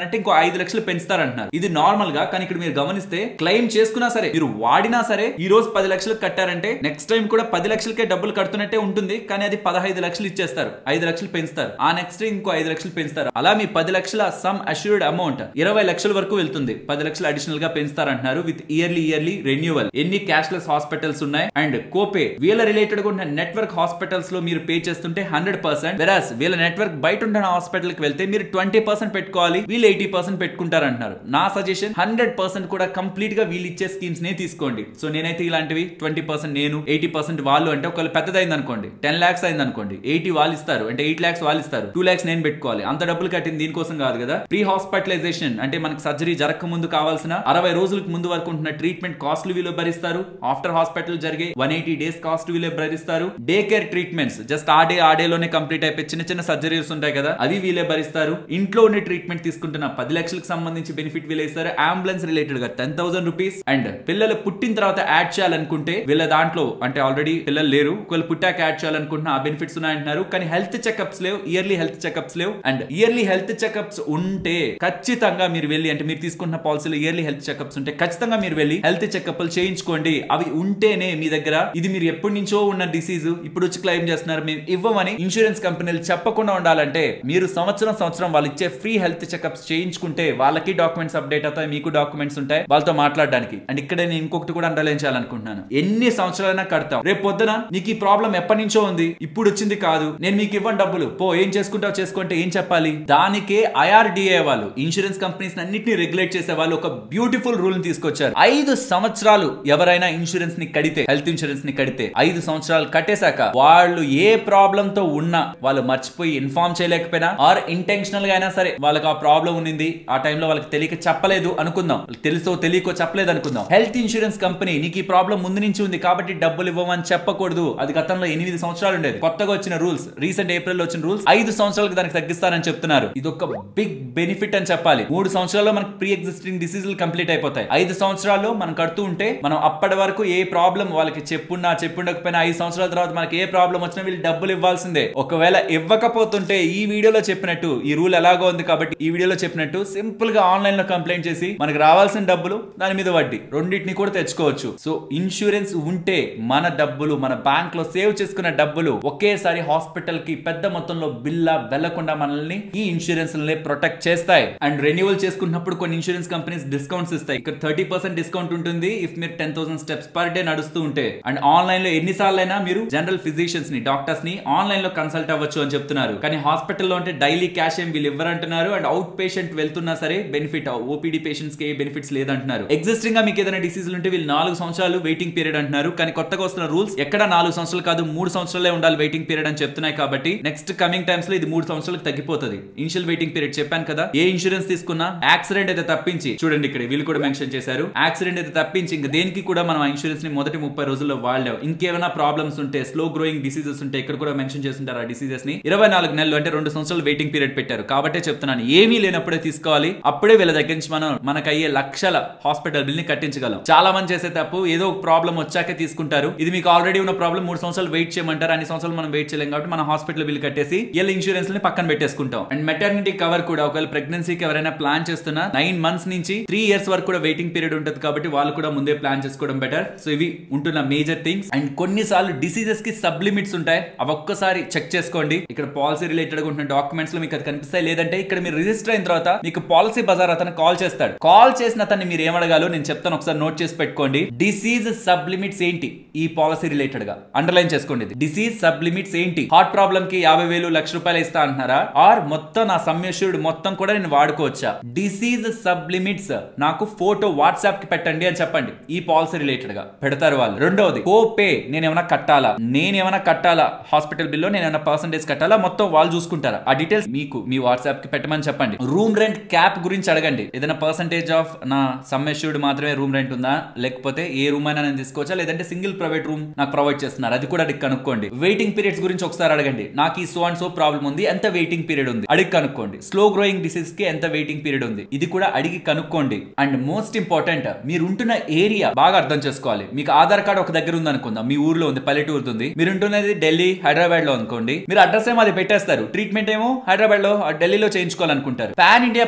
A: ఐదు లక్షలు పెంచుతారంటున్నారు ఇది నార్మల్ గా కానీ ఇక్కడ మీరు గమనిస్తే క్లెయిమ్ చేసుకున్నా సరే మీరు వాడినా సరే ఈ రోజు పది లక్షలు కట్టారంటే నెక్స్ట్ టైం కూడా పది లక్షలకే డబ్బులు కడుతున్నట్టే ఉంటుంది కానీ అది పదహైదు లక్షలు ఇచ్చేస్తారు ఐదు లక్షలు పెంచుతారు ఆ నెక్స్ట్ ఇంకో ఐదు లక్షలు పెంచుతారు అలా మీ పది లక్షల సమ్ అష్యూర్డ్ అమౌంట్ ఇరవై లక్షల వరకు వెళ్తుంది పది లక్షలు అడిషనల్ గా పెంచుతారంటున్నారు విత్ ఇయర్లీ ఇయర్లీ రెన్యువల్ ఎన్ని క్యాష్లెస్ హాస్పిటల్స్ ఉన్నాయి అండ్ కోపే వీళ్ళ రిలేటెడ్ గా ఉన్న నెట్వర్క్ హాస్పిటల్స్ లో మీరు పే చేస్తుంటే హండ్రెడ్ పర్సెంట్ వెరాస్ వీళ్ళ నెట్వర్క్ బయట ఉన్న హాస్పిటల్ కి వెళ్తే మీరు ట్వంటీ పర్సెంట్ పెట్టుకోవాలి వీళ్ళు ఎయిటీ పర్సెంట్ పెట్టుకుంటారంటున్నారు నా సజెషన్ హండ్రెడ్ పర్సెంట్ కూడా కంప్లీట్ గా వీళ్ళు ఇచ్చే స్కీమ్స్ నే తీసుకోండి సో నేనైతే ఇలాంటివి ట్వంటీ పర్సెంట్ నేను ఎయిటీ పర్సెంట్ వాళ్ళు అంటే ఒకవేళ పెద్దదైంది అనుకోండి టెన్ లాక్స్ అయింది అనుకోండి ఎయిటీ వాళ్ళు ఇస్తారు అంటే ఎయిట్ లాక్స్ వాళ్ళు ఇస్తారు టూ లాక్స్ నేను పెట్టుకోవాలి అంత డబ్బులు కట్టింది దీనికోసం కాదు కదా ప్రీ హాస్పిటలైజేషన్ అంటే మనకి సర్జరీ జరగక ముందు కావాల్సిన అరవై రోజులకు ముందు వరకు ఉంటున్న ట్రీట్మెంట్ కాస్ట్లు వీళ్ళు భరిస్తారు ఆఫ్టర్ హాస్పిటల్ జరిగే వన్ ఎయిటీ డేస్ కాస్ట్ వీళ్ళే భరిస్తారు డే కేర్ ట్రీట్మెంట్స్ జస్ట్ ఆ డే ఆ డే లోనే కంప్లీట్ అయిపోయి చిన్న చిన్న సర్జరీస్ ఉంటాయి కదా అవి వీళ్ళే భరిస్తారు ఇంట్లో ఉండే ట్రీట్మెంట్ తీసుకుంటున్న పది లక్షలకు సంబంధించి బెనిఫిట్ వీళ్ళు ఇస్తారు అంబులెన్స్ రిలేటెడ్ గా టెన్ థౌసండ్ రూపీస్ అండ్ పిల్లలు పుట్టిన తర్వాత యాడ్ చేయాలనుకుంటే వీళ్ళ దాంట్లో అంటే ఆల్రెడీ పిల్లలు లేరు ఒకవేళ పుట్టాక యాడ్ చేయాలనుకుంటున్న ఆ బెనిఫిట్స్ ఉన్నాయంటున్నారు కానీ హెల్త్ చెకప్స్ లేవు ఇయర్లీ హెల్త్ చెకప్స్ లేవు అండ్ ఇయర్లీ హెల్త్ చెకప్స్ ఉంటే ఖచ్చితంగా మీరు వెళ్ళి అంటే మీరు తీసుకుంటున్న పాలసీలో ఇయర్లీ హెల్త్ చెకప్స్ ఉంటే ఖచ్చితంగా మీరు వెళ్ళి హెల్త్ చెకప్లు చేయించుకోండి అవి ఉంటేనే మీ దగ్గర ఇది మీరు ఎప్పటి నుంచో ఉన్న డిసీజ్ ఇప్పుడు వచ్చి క్లెయిమ్ చేస్తున్నారు మేము ఇవ్వమని ఇన్సూరెన్స్ కంపెనీలు చెప్పకుండా ఉండాలంటే మీరు సంవత్సరం సంవత్సరం వాళ్ళు ఇచ్చే ఫ్రీ హెల్త్ చెకప్స్ చేయించుకుంటే వాళ్ళకి డాక్యుమెంట్స్ అప్డేట్ అవుతాయి మీకు డాక్యుమెంట్స్ ఉంటాయి వాళ్ళతో మాట్లాడడానికి అండ్ ఇక్కడ నేను ఇంకొకటి కూడా అండర్లైన్ చేయాలనుకుంటున్నాను ఎన్ని సంవత్సరాలైనా కడతాం రేపు పొద్దున నీకు ఈ ప్రాబ్లం ఎప్పటి నుంచో ఉంది ఇప్పుడు వచ్చింది కాదు నేను మీకు ఇవ్వను డబ్బులు పో ఏం చేసుకుంటావు చేసుకుంటే ఏం చెప్పాలి దానికే ఐఆర్డిఏ వాళ్ళు ఇన్సూరెన్స్ కంపెనీస్ అన్నిటిని రెగ్యులేట్ చేసే వాళ్ళు ఒక బ్యూటిఫుల్ రూల్ తీసుకొచ్చారు ఐదు సంవత్సరాలు ఎవరైనా ఇన్సూరెన్స్ ని కడితే హెల్త్ ఇన్సూరెన్స్ ని కడితే ఐదు సంవత్సరాలు కట్టేశాక వాళ్ళు ఏ ప్రాబ్లం తో ఉన్నా వాళ్ళు మర్చిపోయి ఇన్ఫార్మ్ చేయలేకపోయినా ఆర్ ఇంటెన్షనల్ గా అయినా సరే వాళ్ళకి ఆ ప్రాబ్లం ఉన్నింది ఆ టైంలో వాళ్ళకి తెలియక చెప్పలేదు అనుకుందాం తెలుసో తెలియకో చెప్పలేదు అనుకుందాం హెల్త్ ఇన్సూరెన్స్ కంపెనీ నీకు ఈ ప్రాబ్లం ముందు నుంచి ఉంది కాబట్టి డబ్బులు ఇవ్వమని చెప్పకూడదు అది గతంలో ఎనిమిది సంవత్సరాలు ఉండేది కొత్తగా వచ్చిన రూల్స్ రీసెంట్ ఏప్రిల్ వచ్చిన రూల్స్ ఐదు సంవత్సరాలకు దానికి తగ్గిస్తారని చెప్తున్నారు ఇది ఒక బిగ్ బెనిఫిట్ అని చెప్పాలి మూడు సంవత్సరాల్లో మనకి ప్రీ ఎగ్జిస్టింగ్ డిసీజులు కంప్లీట్ అయిపోతాయి ఐదు సంవత్సరాల్లో మనం కడుతూ ఉంటే మనం అప్పటి వరకు ఏ ప్రాబ్లం వాళ్ళకి చెప్పున్నా చెప్పుండకపోయినా ఐదు సంవత్సరాల తర్వాత మనకి ఏ ప్రాబ్లం వచ్చినా వీళ్ళు డబ్బులు ఇవ్వాల్సిందే ఒకవేళ ఇవ్వకపోతుంటే ఈ వీడియోలో చెప్పినట్టు ఈ రూల్ ఎలాగో ఉంది కాబట్టి ఈ వీడియోలో చెప్పినట్టు సింపుల్ గా ఆన్లైన్ లో కంప్లైంట్ చేసి మనకి రావాల్సిన డబ్బులు దాని మీద వడ్డీ రెండింటిని కూడా తెచ్చుకోవచ్చు సో ఇన్సూరెన్స్ ఉంటే మన డబ్బులు మన బ్యాంక్ లో సేవ్ చేసుకున్న డబ్బులు ఒకేసారి హాస్పిటల్ కి పెద్ద మొత్తంలో బిల్లా వెళ్లకుండా మనల్ని ఈ ఇన్సూరెన్స్ ప్రొటెక్ట్ చేస్తాయి అండ్ రెన్యువల్ చేసుకున్నప్పుడు కొన్ని ఇన్సూరెన్స్ కంపెనీస్ డిస్కౌంట్స్ ఇస్తాయి ఇక్కడ థర్టీ పర్సెంట్ డిస్కౌంట్ ఉంటుంది ఇఫ్ మీరు ten thousand steps per day నడుస్తూ ఉంటే అండ్ ఆన్లైన్ లో ఎన్నిసార్లు అయినా మీరు జనరల్ ఫిజిషియన్స్ ని డాక్టర్స్ ని ఆన్లైన్ లో కన్సల్ట్ అవ్వచ్చు అని చెప్తున్నారు కానీ హాస్పిటల్లో ఉంటే డైలీ క్యాష్ ఏం వీళ్ళు ఇవ్వరంటున్నారు అండ్ అవుట్ పేషెంట్ వెళ్తున్నా సరే బెనిఫిట్ ఓపీడీ పేషెంట్స్ కి ఏ బెనిఫిట్స్ లేదంటున్నారు ఎగ్జిస్టింగ్ గా మీకు ఏదైనా డిసీజ్ ఉంటే వీళ్ళు నాలుగు సంవత్సరాలు వెయిటింగ్ పీరియడ్ అంటున్నారు కానీ కొత్తగా వస్తున్న రూల్స్ ఎక్కడ నాలుగు సంవత్సరాలు కాదు మూడు సంవత్సరాలే ఉండాలి వెయిటింగ్ పీరియడ్ అని చెప్తున్నాయి కాబట్టి నెక్స్ట్ కమింగ్ టైమ్స్ లో ఇది మూడు సంవత్సరాలకు తగ్గిపోతుంది ఇనిషియల్ వెయిటింగ్ పీరియడ్ చెప్పాను కదా ఏ ఇన్సూరెన్స్ తీసుకున్నా యాక్సిడెంట్ అయితే తప్పించి చూడండి ఇక్కడ వీళ్ళు కూడా మెన్షన్ చేశారు యాక్సిడెంట్ అయితే తప్పించి ఇంకా దేనికి కూడా మనం ఆ ఇన్సూరెన్స్ ని మొదటి ముప్పై రోజుల్లో వాడలేవు ఇంకేమైనా ప్రాబ్లమ్స్ ఉంటే స్లో గ్రోయింగ్ డిసీజెస్ ఉంటే ఇక్కడ కూడా మెన్షన్ చేస్తుంటారు ఆ డిసీజెస్ ని ఇరవై నాలుగు నెలలు అంటే రెండు సంవత్సరాలు వెయిటింగ్ పీరియడ్ పెట్టారు కాబట్టే చెప్తున్నాను ఏమీ లేనప్పుడే తీసుకోవాలి అప్పుడే వీళ్ళ దగ్గర నుంచి మనం మనకు అయ్యే లక్షల హాస్పిటల్ బిల్ ని కట్టించగలం చాలా మంది చేసే తప్పు ఏదో ఒక ప్రాబ్లం వచ్చాకే తీసుకుంటారు ఇది మీకు ఆల్రెడీ ఉన్న ప్రాబ్లం మూడు సంవత్సరాలు వెయిట్ చేయమంటారు అన్ని సంవత్సరాలు మనం వెయిట్ చేయలేం కాబట్టి మనం హాస్పిటల్ బిల్ కట్టేసి వీళ్ళ ఇన్సూరెన్స్ ని పక్కన పెట్టేసుకుంటాం అండ్ మెటర్నిటీ కవర్ కూడా ఒకవేళ ప్రెగ్నెన్సీకి ఎవరైనా ప్లాన్ చేస్తున్నా నైన్ మంత్స్ నుంచి త్రీ ఇయర్స్ వరకు కూడా వెయిటింగ్ పీరియడ్ ఉంటుంది కాబట్టి వాళ్ళు కూడా ముందే ప్లాన్ చేసుకోవడం బెటర్ సో ఇవి ఉంటున్న మేజర్ థింగ్స్ అండ్ కొన్నిసార్లు డిసీజెస్ కి సబ్ లిమిట్స్ ఉంటాయి అవి ఒక్కసారి చెక్ చేసుకోండి ఇక్కడ పాలసీ రిలేటెడ్ గా ఉంటున్న డాక్యుమెంట్స్ లో మీకు అది కనిపిస్తాయి లేదంటే ఇక్కడ మీరు రిజిస్టర్ అయిన తర్వాత మీకు పాలసీ బజార్ అతను కాల్ చేస్తాడు కాల్ చేసిన అతన్ని మీరు ఏమడగాలో నేను చెప్తాను ఒకసారి నోట్ చేసి పెట్టుకోండి డిసీజ్ సబ్ లిమిట్స్ ఏంటి ఈ పాలసీ రిలేటెడ్ గా అండర్లైన్ చేసుకోండి డిసీజ్ సబ్ లిమిట్స్ ఏంటి హార్ట్ ప్రాబ్లమ్ కి యాభై వేలు లక్ష రూపాయలు ఇస్తా అంటున్నారా ఆర్ మొత్తం నా సమ్యశుడు మొత్తం కూడా నేను వాడుకోవచ్చా డిసీజ్ సబ్ లిమిట్స్ నాకు ఫోటో వాట్సాప్ కి పెట్టండి అని చెప్పండి ఈ పాలసీ రిలేటెడ్ గా పెడతారు వాళ్ళు రెండవది కో పే నేను ఏమైనా కట్టాలా నేను ఏమైనా కట్టాలా హాస్పిటల్ బిల్లో నేను ఏమైనా పర్సంటేజ్ కట్టాలా మొత్తం వాళ్ళు చూసుకుంటారా ఆ డీటెయిల్స్ మీకు మీ వాట్సాప్ కి పెట్టమని చెప్పండి రూమ్ రెంట్ క్యాప్ గురించి అడగండి ఏదైనా పర్సంటేజ్ ఆఫ్ నా సమ్మెష్యూడ్ మాత్రమే రూమ్ రెంట్ ఉందా లేకపోతే ఏ రూమ్ అయినా నేను తీసుకోవచ్చా లేదంటే సింగిల్ ప్రైవేట్ రూమ్ నాకు ప్రొవైడ్ చేస్తున్నారు అది కూడా అడిగి కనుక్కోండి వెయిటింగ్ పీరియడ్స్ గురించి ఒకసారి అడగండి నాకు ఈ సో అండ్ సో ప్రాబ్లం ఉంది ఎంత వెయిటింగ్ పీరియడ్ ఉంది అడిగి కనుక్కోండి స్లో గ్రోయింగ్ డిసీజ్ కి ఎంత వెయిటింగ్ పీరియడ్ ఉంది ఇది కూడా అడిగి కనుక్కోండి అండ్ మోస్ట్ ఇంపార్టెంట్ మీరు ఉంటున్న ఏరియా బాగా అర్థం చేసుకోవాలి మీకు ఆధార్ కార్డ్ ఒక దగ్గర ఉంది అనుకుందాం మీ ఊర్లో ఉంది పల్లెటూరు ఉంది మీరు ఉంటున్నది ఢిల్లీ హైదరాబాద్ లో అనుకోండి మీరు అడ్రస్ ఏమో అది పెట్టేస్తారు ట్రీట్మెంట్ ఏమో హైదరాబాద్ లో ఢిల్లీలో చేయించుకోవాలనుకుంటారు పాన్ ఇండియా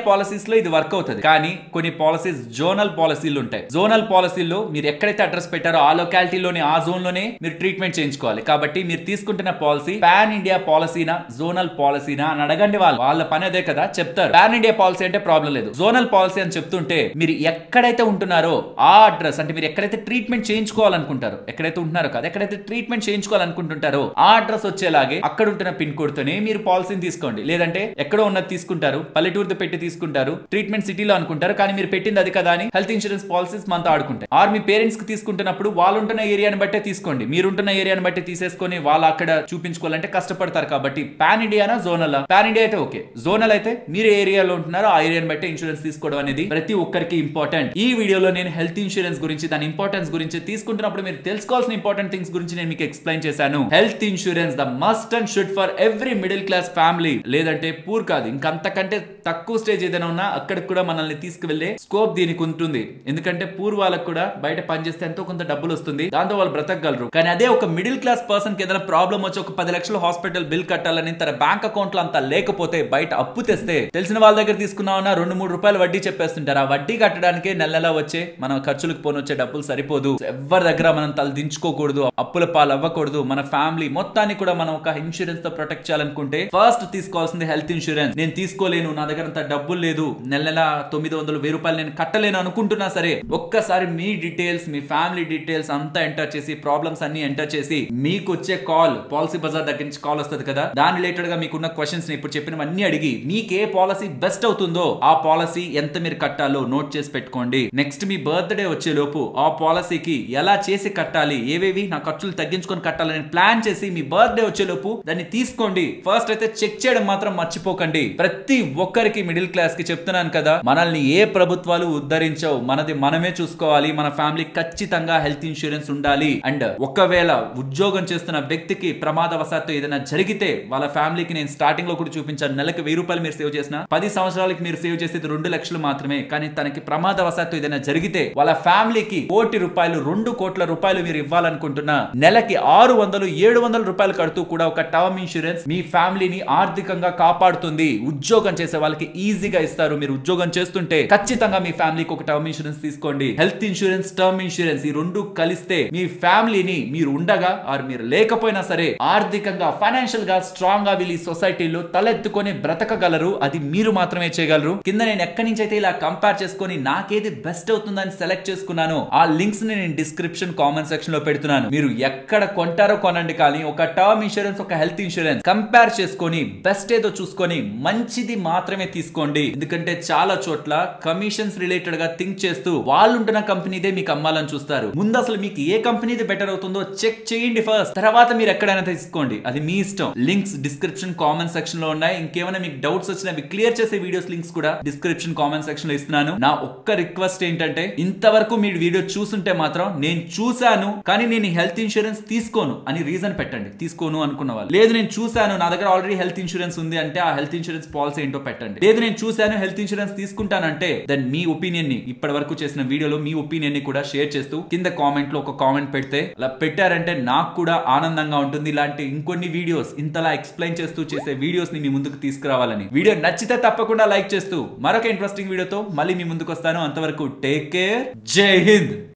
A: పాలసీస్ లో ఇది వర్క్ అవుతుంది కానీ కొన్ని పాలసీస్ జోనల్ పాలసీలు ఉంటాయి జోనల్ పాలసీల్లో మీరు ఎక్కడైతే అడ్రస్ పెట్టారో ఆ లొకాలిటీలోనే ఆ జోన్ లోనే మీరు ట్రీట్మెంట్ చేయించుకోవాలి కాబట్టి మీరు తీసుకుంటున్న పాలసీ పాన్ ఇండియా పాలసీనా జోనల్ పాలసీనా అని అడగండి వాళ్ళు వాళ్ళ పని అదే కదా చెప్తారు పాన్ ఇండియా పాలసీ అంటే ప్రాబ్లం లేదు జోనల్ పాలసీ అని చెప్తుంటే మీరు ఎక్కడైతే ఉంటున్నారో ఆ అడ్రస్ అంటే మీరు ఎక్కడైతే ట్రీట్మెంట్ చేయించుకోవాలనుకుంటారో ఎక్కడైతే ఉంటున్నారో కదా ఎక్కడైతే ట్రీట్మెంట్ చేయించుకోవాలనుకుంటుంటారో ఆ అడ్రస్ వచ్చేలాగే అక్కడ ఉంటున్న పిన్ కోడ్ తోనే మీరు పాలసీని తీసుకోండి లేదంటే ఎక్కడో ఉన్నది తీసుకుంటారు పల్లెటూరుతో పెట్టి తీసుకుంటారు ట్రీట్మెంట్ సిటీలో అనుకుంటారు కానీ మీరు పెట్టింది అది కదా అని హెల్త్ ఇన్సూరెన్స్ పాలసీస్ మనతో ఆడుకుంటాయి ఆర్ మీ పేరెంట్స్ కి తీసుకుంటున్నప్పుడు వాళ్ళు ఉంటున్న ఏరియాని బట్టే తీసుకోండి మీరుంటున్న ఏరియాని బట్టి తీసేసుకొని వాళ్ళు అక్కడ చూపించుకోవాలంటే కష్టపడతారు కాబట్టి పాన్ ఇండియానా జోనల్ పాన్ ఇండియా అయితే ఓకే జోనల్ అయితే మీరు ఏ ఏరియాలో ఉంటున్నారో ఆ ఏరియాని బట్టి ఇన్సూరెన్స్ తీసుకోవడం అనేది ప్రతి ఒక్కరికి ఇంపార్టెంట్ ఈ వీడియోలో నేను హెల్త్ ఇన్సూరెన్స్ గురించి దాని ఇంపార్టెన్స్ గురించి తీసుకుంటున్నప్పుడు మీరు తెలుసుకోవాల్సిన ఇంపార్టెంట్ థింగ్స్ గురించి నేను మీకు ఎక్స్ప్లెయిన్ చేశాను health insurance the must and should for every middle class family లేదంటే పూర్ కాదు ఇంకంతకంటే తక్కువ స్టేజ్ ఏదైనా ఉన్నా అక్కడికి కూడా మనల్ని తీసుకువెళ్లే స్కోప్ దీనికి ఉంటుంది ఎందుకంటే పూర్ వాళ్ళకు కూడా బయట పనిచేస్తే ఎంతో కొంత డబ్బులు వస్తుంది దాంతో వాళ్ళు బ్రతకగలరు కానీ అదే ఒక మిడిల్ క్లాస్ పర్సన్ కి ఏదైనా ప్రాబ్లం వచ్చి ఒక పది లక్షల హాస్పిటల్ బిల్ కట్టాలని తన బ్యాంక్ అకౌంట్ లో అంతా లేకపోతే బయట అప్పు తెస్తే తెలిసిన వాళ్ళ దగ్గర తీసుకున్నామన్నా రెండు మూడు రూపాయలు వడ్డీ చెప్పేస్తుంటారు ఆ వడ్డీ కట్టడానికి నెల నెల వచ్చే మన ఖర్చులకు పోని వచ్చే డబ్బులు సరిపోదు ఎవరి దగ్గర మనం తల దించుకోకూడదు అప్పుల పాలు అవ్వకూడదు మన ఫ్యామిలీ మొత్తాన్ని కూడా మనం ఒక ఇన్సూరెన్స్ తో ప్రొటెక్ట్ చేయాలనుకుంటే ఫస్ట్ తీసుకోవాల్సింది హెల్త్ ఇన్సూరెన్స్ నేను తీసుకోలేను నా దగ్గర అంత డబ్బులు లేదు నెల నెల తొమ్మిది వందలు వెయ్యి రూపాయలు నేను కట్టలేను అనుకుంటున్నా సరే ఒక్కసారి మీ డీటెయిల్స్ మీ ఫ్యామిలీ డీటెయిల్స్ అంతా ఎంటర్ చేసి ప్రాబ్లమ్స్ అన్ని ఎంటర్ చేసి మీకు వచ్చే కాల్ పాలసీ బజార్ దగ్గర నుంచి కాల్ వస్తుంది కదా దాని రిలేటెడ్ గా మీకున్న క్వశ్చన్స్ ని ఇప్పుడు చెప్పినవన్నీ అడిగి మీకు ఏ పాలసీ బెస్ట్ అవుతుందో ఆ పాలసీ ఎంత మీరు కట్టాలో నోట్ చేసి పెట్టుకోండి నెక్స్ట్ మీ బర్త్డే వచ్చే లోపు ఆ పాలసీకి ఎలా చేసి కట్టాలి ఏవేవి నా ఖర్చులు తగ్గించుకొని కట్టాలని ప్లాన్ చేసి మీ బర్త్డే వచ్చే లోపు దాన్ని తీసుకోండి ఫస్ట్ అయితే చెక్ చేయడం మాత్రం మర్చిపోకండి ప్రతి ఒక్కరికి మిడిల్ క్లాస్ కి చెప్తున్నాను కదా మనల్ని ఏ ప్రభుత్వాలు ఉద్ధరించవు మనది మనమే చూసుకోవాలి మన ఫ్యామిలీ ఖచ్చితంగా హెల్త్ ఇన్సూరెన్స్ ఉండాలి అండ్ ఒకవేళ ఉద్యోగం చేస్తున్న వ్యక్తికి ప్రమాదవశాత్తు ఏదైనా జరిగితే వాళ్ళ ఫ్యామిలీకి నేను స్టార్టింగ్ లో కూడా చూపించాను నెలకు వెయ్యి రూపాయలు మీరు సేవ్ చేసిన పది సంవత్సరాలకి మీరు సేవ్ చేసేది రెండు లక్షలు మాత్రమే కానీ తనకి ప్రమాదవశాత్తు ఏదైనా జరిగితే వాళ్ళ ఫ్యామిలీకి కోటి రూపాయలు రెండు కోట్ల రూపాయలు మీరు ఇవ్వాలనుకుంటున్నా నెలకి ఆరు వందలు ఏడు వందల రూపాయలు కడుతూ కూడా ఒక టర్మ్ ఇన్సూరెన్స్ మీ ఫ్యామిలీని ఆర్థికంగా కాపాడుతుంది ఉద్యోగం చేసే వాళ్ళకి ఈజీగా ఇస్తారు మీరు ఉద్యోగం చేస్తుంటే ఖచ్చితంగా మీ ఫ్యామిలీకి ఒక టర్మ్ ఇన్సూరెన్స్ తీసుకోండి హెల్త్ ఇన్సూరెన్స్ టర్మ్ ఇన్సూరెన్స్ ఈ రెండు కలిస్తే మీ ఫ్యామిలీని మీరు ఉండగా ఆర్ మీరు లేకపోయినా సరే ఆర్థికంగా ఫైనాన్షియల్ గా స్ట్రాంగ్ గా వీళ్ళు ఈ సొసైటీలో తలెత్తుకొని బ్రతకగలరు అది మీరు మాత్రమే చేయగలరు కింద నేను ఎక్కడి నుంచి అయితే ఇలా కంపేర్ చేసుకొని నాకేది బెస్ట్ అవుతుందని సెలెక్ట్ చేసుకున్నాను ఆ లింక్స్ ని నేను డిస్క్రిప్షన్ కామెంట్ సెక్షన్ లో పెడుతున్నాను మీరు ఎక్కడ కొంటారో కొనండి కానీ ఒక టర్మ్ ఇన్సూరెన్స్ ఒక హెల్త్ ఇన్సూరెన్స్ కంపేర్ చేసుకొని బెస్ట్ ఏదో చూసుకొని మంచిది మాత్రమే తీసుకోండి ఎందుకంటే చాలా చోట్ల కమిషన్స్ రిలేటెడ్ గా థింక్ చేస్తూ వాళ్ళు ఉంటున్న కంపెనీదే మీకు అమ్మాలని చూస్తారు ముందు అసలు మీకు ఏ కంపెనీది బెటర్ అవుతుందో చెక్ చేయండి ఫస్ట్ తర్వాత మీరు ఎక్కడైనా తీసుకోండి అది మీ ఇష్టం లింక్స్ డిస్క్రిప్షన్ కామెంట్ సెక్షన్ లో ఉన్నాయి ఇంకేమైనా మీకు డౌట్స్ వచ్చినవి క్లియర్ చేసే వీడియోస్ లింక్స్ కూడా డిస్క్రిప్షన్ కామెంట్ సెక్షన్ లో ఇస్తున్నాను నా ఒక్క రిక్వెస్ట్ ఏంటంటే ఇంతవరకు మీరు వీడియో చూసుంటే మాత్రం నేను చూశాను కానీ నేను హెల్త్ ఇన్సూరెన్స్ తీసుకోను అని రీజన్ పెట్టండి తీసుకోను అనుకున్న వాళ్ళు లేదు నేను చూశాను నా దగ్గర ఆల్రెడీ హెల్త్ ఇన్సూరెన్స్ ఉంది అంటే ఆ హెల్త్ ఇన్సూరెన్స్ పాలసీ ఏంటో పెట్టండి లేదు నేను చూశాను హెల్త్ ఇన్సూరెన్స్ తీసుకుంటానంటే దెన్ మీ ఒపీనియన్ ని ఇప్పటి వరకు చేసిన వీడియోలో మీ ఒపీనియన్ ని కూడా షేర్ చేస్తూ కింద కామెంట్ లో ఒక కామెంట్ పెడితే అలా పెట్టారంటే నాకు కూడా ఆనందంగా ఉంటుంది ఇలాంటి ఇంకొన్ని వీడియోస్ ఇంతలా ఎక్స్ప్లెయిన్ చేస్తూ చేసే వీడియోస్ ని మీ ముందుకు తీసుకురావాలని వీడియో నచ్చితే తప్పకుండా లైక్ చేస్తూ మరొక ఇంట్రెస్టింగ్ వీడియోతో మళ్ళీ మీ ముందుకు వస్తాను అంతవరకు టేక్ కేర్ జై హింద్